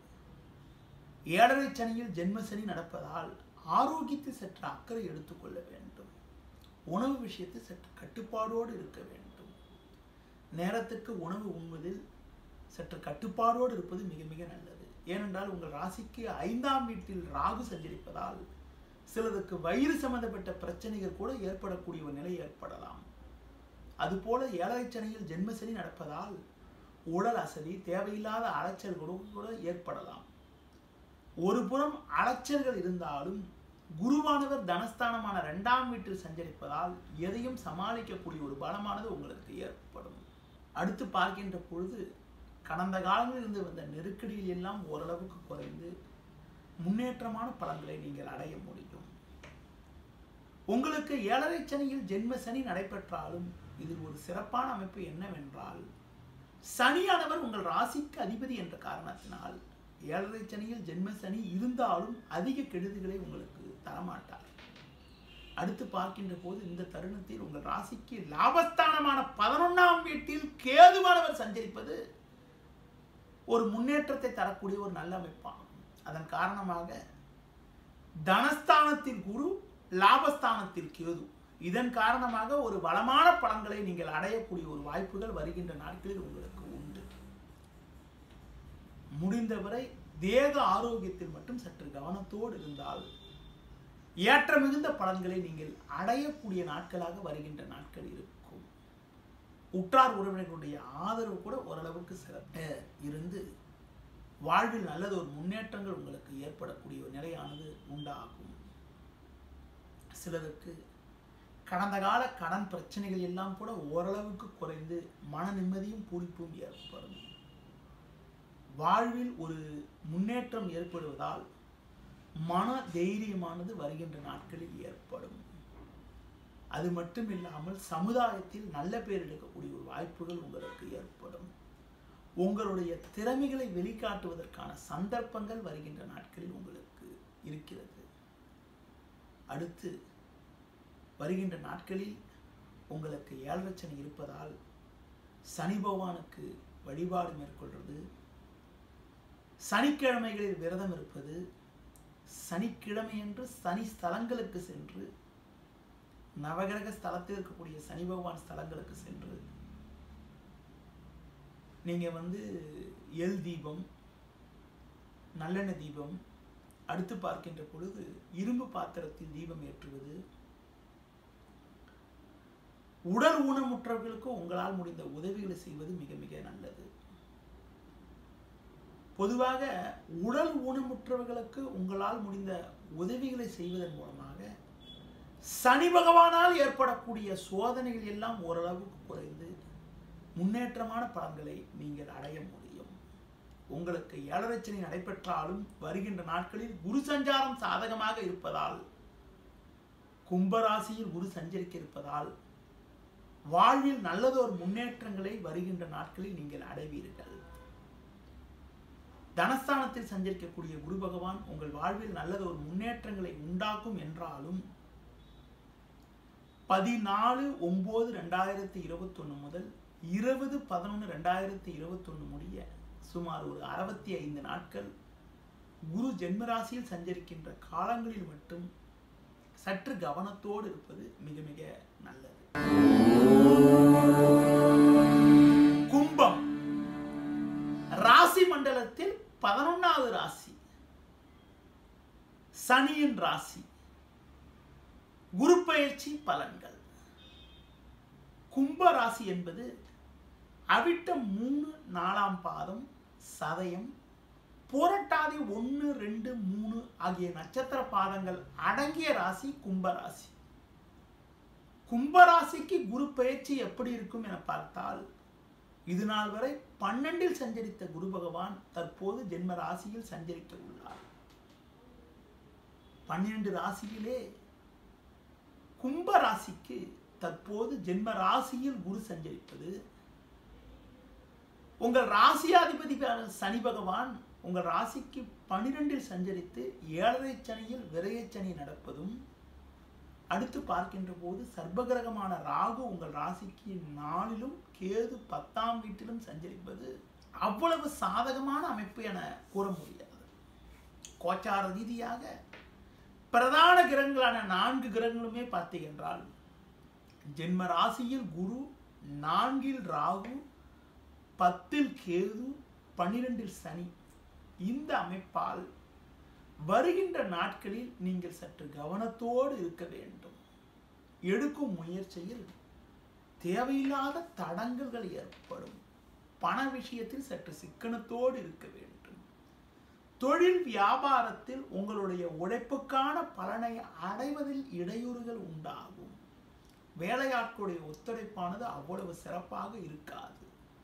ஏழரை சனியில் ஜென்ம சனி நடப்பதால் ஆரோக்கியத்தை சற்று அக்கறை எடுத்துக்கொள்ள வேண்டும் உணவு விஷயத்தில் சற்று கட்டுப்பாடோடு இருக்க வேண்டும் நேரத்துக்கு உணவு உண்பதில் சற்று கட்டுப்பாடோடு இருப்பது மிக மிக நல்லது ஏனென்றால் உங்கள் ராசிக்கு ஐந்தாம் வீட்டில் ராகு சஞ்சரிப்பதால் சிலருக்கு வயிறு சம்பந்தப்பட்ட பிரச்சனைகள் கூட ஏற்படக்கூடிய ஒரு நிலை ஏற்படலாம் அதுபோல ஏழரை சனியில் ஜென்மசனி நடப்பதால் உடல் அசதி தேவையில்லாத அலைச்சல்களும் கூட ஏற்படலாம் ஒரு புறம் அலைச்சல்கள் இருந்தாலும் குருவானவர் தனஸ்தானமான இரண்டாம் வீட்டில் சஞ்சரிப்பதால் எதையும் சமாளிக்கக்கூடிய ஒரு பலமானது உங்களுக்கு ஏற்படும் அடுத்து பார்க்கின்ற பொழுது கடந்த காலங்களில் இருந்து வந்த நெருக்கடிகள் எல்லாம் ஓரளவுக்கு குறைந்து முன்னேற்றமான பலன்களை நீங்கள் அடைய முடியும் உங்களுக்கு ஏழரை சனியில் ஜென்ம சனி நடைபெற்றாலும் இதில் ஒரு சிறப்பான அமைப்பு என்னவென்றால் சனியானவர் உங்கள் ராசிக்கு அதிபதி என்ற காரணத்தினால் ஏழரை சனியில் ஜென்ம சனி இருந்தாலும் அதிக கெடுதிகளை உங்களுக்கு தரமாட்டார் அடுத்து பார்க்கின்ற போது இந்த தருணத்தில் உங்கள் ராசிக்கு லாபஸ்தானமான பதினொன்றாம் வீட்டில் கேதுவானவர் சஞ்சரிப்பது ஒரு முன்னேற்றத்தை தரக்கூடிய ஒரு நல்ல அமைப்பாகும் அதன் காரணமாக தனஸ்தானத்தில் குரு லாபஸ்தானத்தில் கேது இதன் காரணமாக ஒரு வளமான பலன்களை நீங்கள் அடையக்கூடிய ஒரு வாய்ப்புகள் வருகின்ற நாட்களில் உங்களுக்கு உண்டு முடிந்தவரை தேக ஆரோக்கியத்தில் மட்டும் சற்று கவனத்தோடு இருந்தால் ஏற்ற மிகுந்த பலன்களை நீங்கள் அடையக்கூடிய நாட்களாக வருகின்ற நாட்கள் இருக்கும் உற்றார் உறவினர்களுடைய ஆதரவு கூட ஓரளவுக்கு சிறப்ப இருந்து வாழ்வில் நல்லது ஒரு முன்னேற்றங்கள் உங்களுக்கு ஏற்படக்கூடிய ஒரு நிலையானது உண்டாகும் சிலருக்கு கடந்த கால கடன் பிரச்சனைகள் எல்லாம் கூட ஓரளவுக்கு குறைந்து மன நிம்மதியும் பூரிப்பும் ஏற்படும் வாழ்வில் ஒரு முன்னேற்றம் ஏற்படுவதால் மன தைரியமானது வருகின்ற நாட்களில் ஏற்படும் அது மட்டும் இல்லாமல் சமுதாயத்தில் நல்ல பேர் எடுக்கக்கூடிய ஒரு வாய்ப்புகள் உங்களுக்கு ஏற்படும் உங்களுடைய திறமைகளை வெளிக்காட்டுவதற்கான சந்தர்ப்பங்கள் வருகின்ற நாட்களில் உங்களுக்கு இருக்கிறது அடுத்து வருகின்ற நாட்களில் உங்களுக்கு ஏழரச்சனை இருப்பதால் சனி பகவானுக்கு வழிபாடு மேற்கொள்வது சனிக்கிழமைகளில் விரதம் இருப்பது சனிக்கிழமையன்று சனி ஸ்தலங்களுக்கு சென்று நவகிரக ஸ்தலத்தில் இருக்கக்கூடிய சனி பகவான் ஸ்தலங்களுக்கு சென்று நீங்க வந்து எல் தீபம் நல்லெண்ணெய் தீபம் அடுத்து பார்க்கின்ற பொழுது இரும்பு பாத்திரத்தில் தீபம் ஏற்றுவது உடல் ஊனமுற்றவர்களுக்கு உங்களால் முடிந்த உதவிகளை செய்வது மிக மிக நல்லது பொதுவாக உடல் ஊனமுற்றவர்களுக்கு உங்களால் முடிந்த உதவிகளை செய்வதன் மூலமாக சனி பகவானால் ஏற்படக்கூடிய சோதனைகள் எல்லாம் ஓரளவுக்கு குறைந்து முன்னேற்றமான பலன்களை நீங்கள் அடைய முடியும் உங்களுக்கு ஏழரச்சனை நடைபெற்றாலும் வருகின்ற நாட்களில் குரு சஞ்சாரம் சாதகமாக இருப்பதால் கும்பராசியில் குரு சஞ்சரிக்க இருப்பதால் வாழ்வில் நல்லதொரு முன்னேற்றங்களை வருகின்ற நாட்களில் நீங்கள் அடைவீர்கள் தனஸ்தானத்தில் சஞ்சரிக்கக்கூடிய குரு பகவான் உங்கள் வாழ்வில் நல்லது ஒரு முன்னேற்றங்களை உண்டாக்கும் என்றாலும் பதினாலு ஒன்பது ரெண்டாயிரத்தி இருபத்தொன்னு முதல் இருபது பதினொன்று ரெண்டாயிரத்தி இருபத்தொன்னு முடிய சுமார் ஒரு அறுபத்தி ஐந்து நாட்கள் குரு ஜென்மராசியில் சஞ்சரிக்கின்ற காலங்களில் மட்டும் சற்று கவனத்தோடு இருப்பது மிக மிக நல்லது கும்பம் ராசி மண்டலத்தில் பதினொன்னாவது ராசி சனியின் ராசி குரு பயிற்சி பலன்கள் கும்ப ராசி என்பது அவிட்டம் மூணு நாலாம் பாதம் சதயம் புரட்டாதி ஒன்று ரெண்டு மூணு ஆகிய நட்சத்திர பாதங்கள் அடங்கிய ராசி கும்பராசி கும்பராசிக்கு குரு பயிற்சி எப்படி இருக்கும் என பார்த்தால் இது நாள் வரை பன்னெண்டில் சஞ்சரித்த குரு பகவான் தற்போது ஜென்ம ராசியில் சஞ்சரிக்க உள்ளார் பன்னிரண்டு ராசியிலே கும்ப ராசிக்கு தற்போது ஜென்ம ராசியில் குரு சஞ்சரிப்பது உங்கள் ராசியாதிபதி சனி பகவான் உங்கள் ராசிக்கு பனிரெண்டில் சஞ்சரித்து ஏழரை சனியில் விரையச்சனி நடப்பதும் அடுத்து பார்க்கின்ற போது சர்பகிரகமான ராகு உங்கள் ராசிக்கு நாளிலும் கேது பத்தாம் வீட்டிலும் சஞ்சரிப்பது அவ்வளவு சாதகமான அமைப்பு என கூற முடியாது கோச்சார ரீதியாக பிரதான கிரகங்களான நான்கு கிரகங்களுமே பார்த்தீங்கன்றால் ஜென்ம ராசியில் குரு நான்கில் ராகு பத்தில் கேது பன்னிரெண்டில் சனி இந்த அமைப்பால் வருகின்ற நாட்களில் நீங்கள் சற்று கவனத்தோடு இருக்க வேண்டும் எடுக்கும் முயற்சியில் தேவையில்லாத தடங்கல்கள் ஏற்படும் பண விஷயத்தில் சற்று சிக்கனத்தோடு இருக்க வேண்டும் தொழில் வியாபாரத்தில் உங்களுடைய உழைப்புக்கான பலனை அடைவதில் இடையூறுகள் உண்டாகும் வேலையாட்களுடைய ஒத்துழைப்பானது அவ்வளவு சிறப்பாக இருக்காது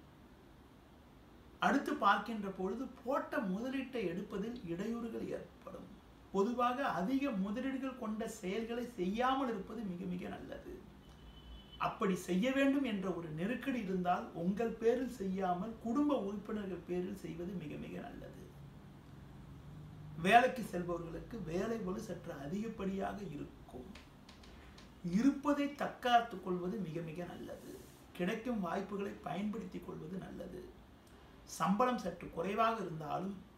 அடுத்து பார்க்கின்ற பொழுது போட்ட முதலீட்டை எடுப்பதில் இடையூறுகள் ஏற்படும் பொதுவாக அதிக முதலீடுகள் கொண்ட செயல்களை செய்யாமல் இருப்பது மிக மிக நல்லது அப்படி செய்ய வேண்டும் என்ற ஒரு நெருக்கடி இருந்தால் உங்கள் பேரில் செய்யாமல் குடும்ப உறுப்பினர்கள் பேரில் செய்வது மிக மிக நல்லது வேலைக்கு செல்பவர்களுக்கு வேலை பளு சற்று அதிகப்படியாக இருக்கும் இருப்பதை தற்காத்துக் கொள்வது மிக மிக நல்லது கிடைக்கும் வாய்ப்புகளை பயன்படுத்திக் கொள்வது நல்லது சம்பளம் சற்று குறைவாக இருந்தாலும்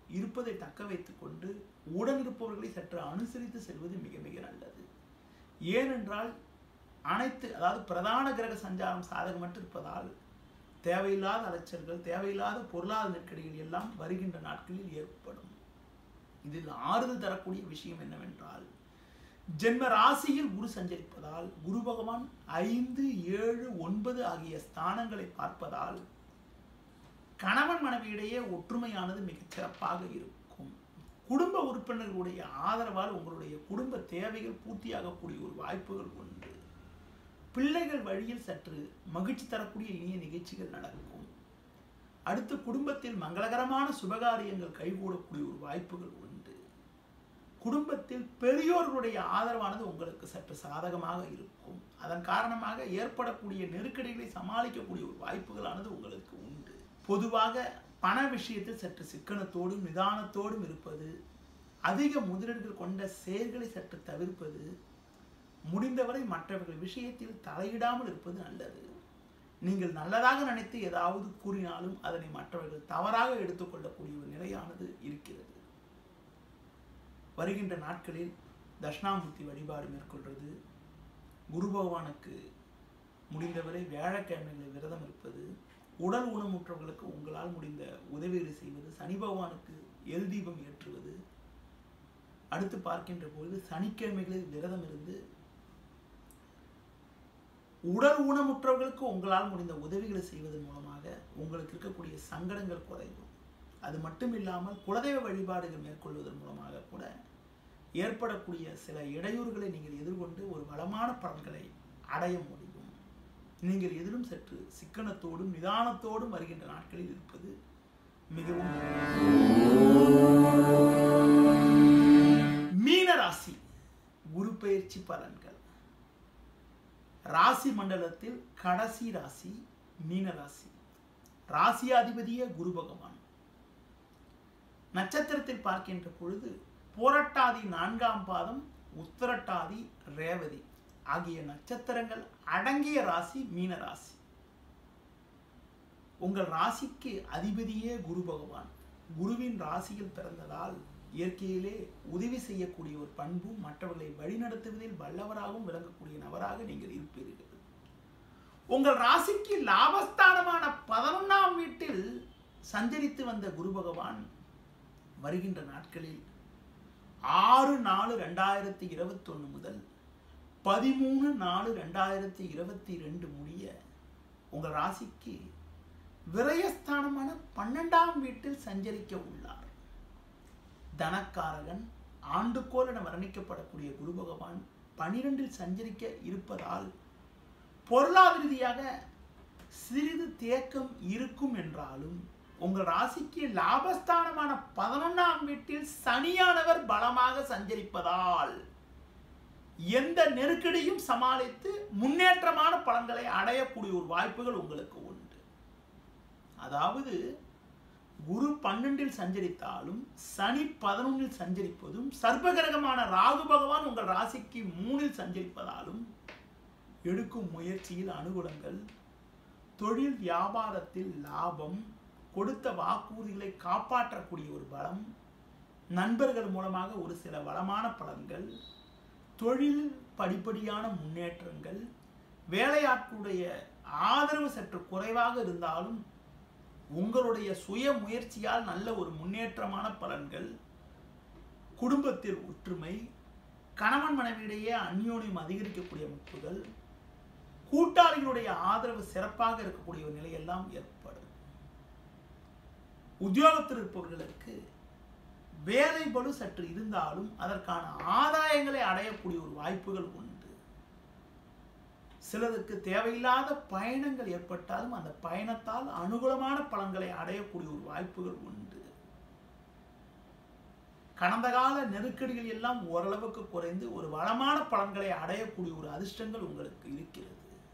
இருப்பதை தக்க வைத்துக் கொண்டு உடன் இருப்பவர்களை சற்று அனுசரித்து செல்வது மிக மிக நல்லது ஏனென்றால் அனைத்து அதாவது பிரதான கிரக சஞ்சாரம் சாதகமற்று இருப்பதால் தேவையில்லாத அலைச்சல்கள் தேவையில்லாத பொருளாதார நெருக்கடிகள் எல்லாம் வருகின்ற நாட்களில் ஏற்படும் இதில் ஆறுதல் தரக்கூடிய விஷயம் என்னவென்றால் ஜென்ம ராசியில் குரு சஞ்சரிப்பதால் குரு பகவான் ஐந்து ஏழு ஒன்பது ஆகிய ஸ்தானங்களை பார்ப்பதால் கணவன் மனைவியிடையே ஒற்றுமையானது மிகச் சிறப்பாக இருக்கும் குடும்ப உறுப்பினர்களுடைய ஆதரவால் உங்களுடைய குடும்ப தேவைகள் பூர்த்தியாகக்கூடிய ஒரு வாய்ப்புகள் உண்டு பிள்ளைகள் வழியில் சற்று மகிழ்ச்சி தரக்கூடிய இனிய நிகழ்ச்சிகள் நடக்கும் அடுத்து குடும்பத்தில் மங்களகரமான சுபகாரியங்கள் கைகூடக்கூடிய ஒரு வாய்ப்புகள் உண்டு குடும்பத்தில் பெரியோர்களுடைய ஆதரவானது உங்களுக்கு சற்று சாதகமாக இருக்கும் அதன் காரணமாக ஏற்படக்கூடிய நெருக்கடிகளை சமாளிக்கக்கூடிய ஒரு வாய்ப்புகளானது உங்களுக்கு உண்டு பொதுவாக பண விஷயத்தில் சற்று சிக்கனத்தோடும் நிதானத்தோடும் இருப்பது அதிக முதலீடுகள் கொண்ட செயல்களை சற்று தவிர்ப்பது முடிந்தவரை மற்றவர்கள் விஷயத்தில் தலையிடாமல் இருப்பது நல்லது நீங்கள் நல்லதாக நினைத்து ஏதாவது கூறினாலும் அதனை மற்றவர்கள் தவறாக எடுத்துக்கொள்ளக்கூடிய ஒரு நிலையானது இருக்கிறது வருகின்ற நாட்களில் தட்சிணாமூர்த்தி வழிபாடு மேற்கொள்வது குரு பகவானுக்கு முடிந்தவரை வியாழக்கிழமைகளில் விரதம் இருப்பது உடல் ஊனமுற்றவர்களுக்கு உங்களால் முடிந்த உதவிகளை செய்வது சனி பகவானுக்கு எல் தீபம் ஏற்றுவது அடுத்து பார்க்கின்ற பொழுது சனிக்கிழமைகளில் விரதம் இருந்து உடல் ஊனமுற்றவர்களுக்கு உங்களால் முடிந்த உதவிகளை செய்வதன் மூலமாக உங்களுக்கு இருக்கக்கூடிய சங்கடங்கள் குறையும் அது மட்டும் இல்லாமல் குலதெய்வ வழிபாடுகள் மேற்கொள்வதன் மூலமாக கூட ஏற்படக்கூடிய சில இடையூறுகளை நீங்கள் எதிர்கொண்டு ஒரு வளமான பலன்களை அடைய முடியும் நீங்கள் எதிலும் சற்று சிக்கனத்தோடும் நிதானத்தோடும் வருகின்ற நாட்களில் இருப்பது மிகவும் மீன ராசி குரு பயிற்சி பலன்கள் ராசி மண்டலத்தில் கடைசி ராசி மீன ராசி ராசியாதிபதியே குரு பகவான் நட்சத்திரத்தில் பார்க்கின்ற பொழுது போரட்டாதி நான்காம் பாதம் உத்தரட்டாதி ரேவதி ஆகிய நட்சத்திரங்கள் அடங்கிய ராசி மீன ராசி உங்கள் ராசிக்கு அதிபதியே குரு பகவான் குருவின் ராசியில் பிறந்ததால் இயற்கையிலே உதவி செய்யக்கூடிய ஒரு பண்பும் மற்றவர்களை வழிநடத்துவதில் வல்லவராகவும் விளங்கக்கூடிய நபராக நீங்கள் இருப்பீர்கள் உங்கள் ராசிக்கு லாபஸ்தானமான பதினொன்றாம் வீட்டில் சஞ்சரித்து வந்த குரு பகவான் வருகின்ற நாட்களில் ஆறு நாலு ரெண்டாயிரத்தி இருபத்தொன்று முதல் பதிமூணு நாலு ரெண்டாயிரத்தி இருபத்தி ரெண்டு முடிய உங்கள் ராசிக்கு விரயஸ்தானமான பன்னெண்டாம் வீட்டில் சஞ்சரிக்க உள்ளார் தனக்காரகன் ஆண்டுகோல் என வர்ணிக்கப்படக்கூடிய குரு பகவான் பனிரெண்டில் சஞ்சரிக்க இருப்பதால் பொருளாதார ரீதியாக சிறிது தேக்கம் இருக்கும் என்றாலும் உங்கள் ராசிக்கு லாபஸ்தானமான பதினொன்றாம் வீட்டில் சனியானவர் பலமாக சஞ்சரிப்பதால் எந்த நெருக்கடியும் சமாளித்து முன்னேற்றமான பலன்களை அடையக்கூடிய ஒரு வாய்ப்புகள் உங்களுக்கு உண்டு அதாவது குரு பன்னெண்டில் சஞ்சரித்தாலும் சனி பதினொன்றில் சஞ்சரிப்பதும் சர்வகிரகமான ராகு பகவான் உங்கள் ராசிக்கு மூணில் சஞ்சரிப்பதாலும் எடுக்கும் முயற்சியில் அனுகூலங்கள் தொழில் வியாபாரத்தில் லாபம் கொடுத்த வாக்குறுதிகளை காப்பாற்றக்கூடிய ஒரு பலம் நண்பர்கள் மூலமாக ஒரு சில வளமான பலன்கள் தொழில் படிப்படியான முன்னேற்றங்கள் வேலையாட்களுடைய ஆதரவு சற்று குறைவாக இருந்தாலும் உங்களுடைய சுய முயற்சியால் நல்ல ஒரு முன்னேற்றமான பலன்கள் குடும்பத்தில் ஒற்றுமை கணவன் மனைவியிடையே அந்யோன்யம் அதிகரிக்கக்கூடிய அமைப்புகள் கூட்டாளிகளுடைய ஆதரவு சிறப்பாக இருக்கக்கூடிய ஒரு நிலையெல்லாம் ஏற்படும் உத்தியோகத்தில் இருப்பவர்களுக்கு வேலை பளு சற்று இருந்தாலும் அதற்கான ஆதாயங்களை அடையக்கூடிய ஒரு வாய்ப்புகள் உண்டு சிலருக்கு தேவையில்லாத பயணங்கள் ஏற்பட்டாலும் அந்த பயணத்தால் அனுகூலமான பலன்களை அடையக்கூடிய ஒரு வாய்ப்புகள் உண்டு கடந்த கால நெருக்கடிகள் எல்லாம் ஓரளவுக்கு குறைந்து ஒரு வளமான பலன்களை அடையக்கூடிய ஒரு அதிர்ஷ்டங்கள் உங்களுக்கு இருக்கிறது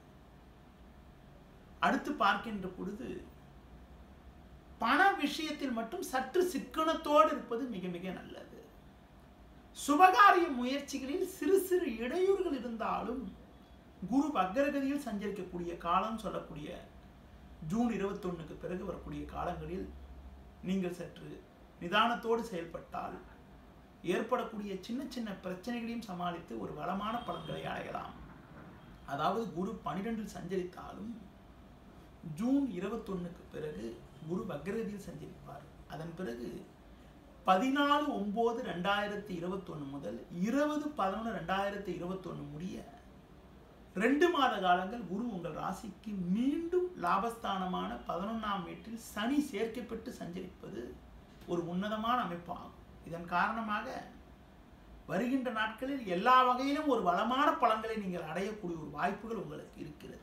அடுத்து பார்க்கின்ற பொழுது பண விஷயத்தில் மட்டும் சற்று சிக்கனத்தோடு இருப்பது மிக மிக நல்லது சுபகாரிய முயற்சிகளில் சிறு சிறு இடையூறுகள் இருந்தாலும் குரு வக்கரகதியில் சஞ்சரிக்கக்கூடிய காலம் சொல்லக்கூடிய ஜூன் இருபத்தொன்னுக்கு பிறகு வரக்கூடிய காலங்களில் நீங்கள் சற்று நிதானத்தோடு செயல்பட்டால் ஏற்படக்கூடிய சின்ன சின்ன பிரச்சனைகளையும் சமாளித்து ஒரு வளமான பலன்களை அடையலாம் அதாவது குரு பனிரெண்டில் சஞ்சரித்தாலும் ஜூன் இருபத்தொன்னுக்கு பிறகு குரு வக்ரகதியில் சஞ்சரிப்பார் அதன் பிறகு பதினாலு ஒம்பது ரெண்டாயிரத்தி இருபத்தொன்று முதல் இருபது பதினொன்று ரெண்டாயிரத்தி இருபத்தொன்று முடிய ரெண்டு மாத காலங்கள் குரு உங்கள் ராசிக்கு மீண்டும் லாபஸ்தானமான பதினொன்றாம் வீட்டில் சனி சேர்க்கப்பட்டு சஞ்சரிப்பது ஒரு உன்னதமான அமைப்பாகும் இதன் காரணமாக வருகின்ற நாட்களில் எல்லா வகையிலும் ஒரு வளமான பலன்களை நீங்கள் அடையக்கூடிய ஒரு வாய்ப்புகள் உங்களுக்கு இருக்கிறது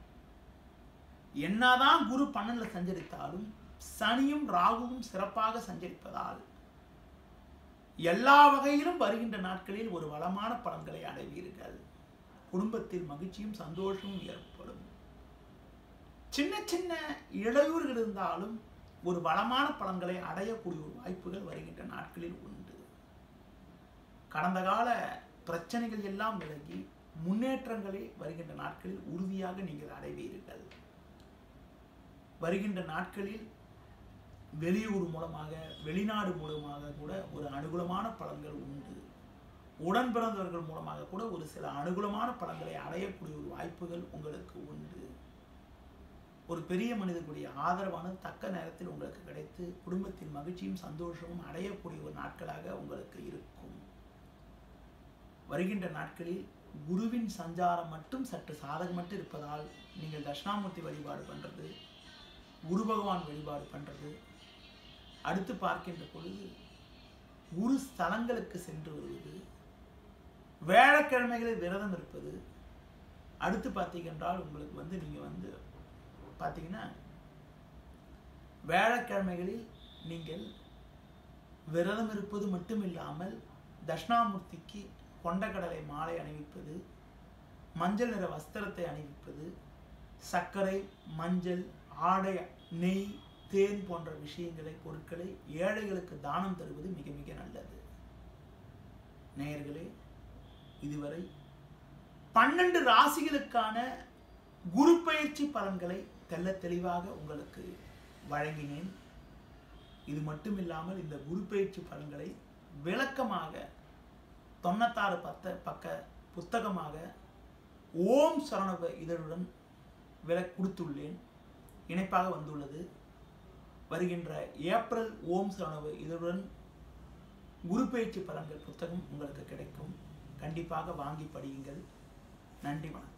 என்னதான் குரு பன்னெண்டில் சஞ்சரித்தாலும் சனியும் ராகுவும் சிறப்பாக சஞ்சரிப்பதால் எல்லா வகையிலும் வருகின்ற நாட்களில் ஒரு வளமான பலன்களை அடைவீர்கள் குடும்பத்தில் மகிழ்ச்சியும் சந்தோஷமும் ஏற்படும் சின்ன சின்ன இடையூறுகள் இருந்தாலும் ஒரு வளமான பலன்களை அடையக்கூடிய ஒரு வாய்ப்புகள் வருகின்ற நாட்களில் உண்டு கடந்த கால பிரச்சனைகள் எல்லாம் விலகி முன்னேற்றங்களை வருகின்ற நாட்களில் உறுதியாக நீங்கள் அடைவீர்கள் வருகின்ற நாட்களில் வெளியூர் மூலமாக வெளிநாடு மூலமாக கூட ஒரு அனுகூலமான பலன்கள் உண்டு உடன் பிறந்தவர்கள் மூலமாக கூட ஒரு சில அனுகூலமான பலன்களை அடையக்கூடிய ஒரு வாய்ப்புகள் உங்களுக்கு உண்டு ஒரு பெரிய மனிதர்களுடைய ஆதரவானது தக்க நேரத்தில் உங்களுக்கு கிடைத்து குடும்பத்தின் மகிழ்ச்சியும் சந்தோஷமும் அடையக்கூடிய ஒரு நாட்களாக உங்களுக்கு இருக்கும் வருகின்ற நாட்களில் குருவின் சஞ்சாரம் மட்டும் சற்று சாதகமற்று இருப்பதால் நீங்கள் தட்சிணாமூர்த்தி வழிபாடு பண்ணுறது குரு பகவான் வழிபாடு பண்ணுறது அடுத்து பார்க்கின்ற பொழுது குரு ஸ்தலங்களுக்கு சென்று வருவது வேழக்கிழமைகளில் விரதம் இருப்பது அடுத்து பார்த்தீங்கன்றால் உங்களுக்கு வந்து நீங்கள் வந்து பார்த்தீங்கன்னா வேழக்கிழமைகளில் நீங்கள் விரதம் இருப்பது மட்டும் இல்லாமல் தட்சிணாமூர்த்திக்கு கொண்டக்கடலை மாலை அணிவிப்பது மஞ்சள் நிற வஸ்திரத்தை அணிவிப்பது சர்க்கரை மஞ்சள் ஆடை நெய் தேன் போன்ற விஷயங்களை பொருட்களை ஏழைகளுக்கு தானம் தருவது மிக மிக நல்லது நேயர்களே இதுவரை பன்னெண்டு ராசிகளுக்கான குரு பயிற்சி பலன்களை தெல்ல தெளிவாக உங்களுக்கு வழங்கினேன் இது மட்டும் இல்லாமல் இந்த குரு பயிற்சி பலன்களை விளக்கமாக தொண்ணூத்தாறு பத்த பக்க புத்தகமாக ஓம் சரணவ இதழுடன் வில கொடுத்துள்ளேன் இணைப்பாக வந்துள்ளது வருகின்ற ஏப்ரல் ஓம் சரணவ இதழுடன் குரு பயிற்சி பலன்கள் புத்தகம் உங்களுக்கு கிடைக்கும் கண்டிப்பாக வாங்கி படியுங்கள் நன்றி வணக்கம்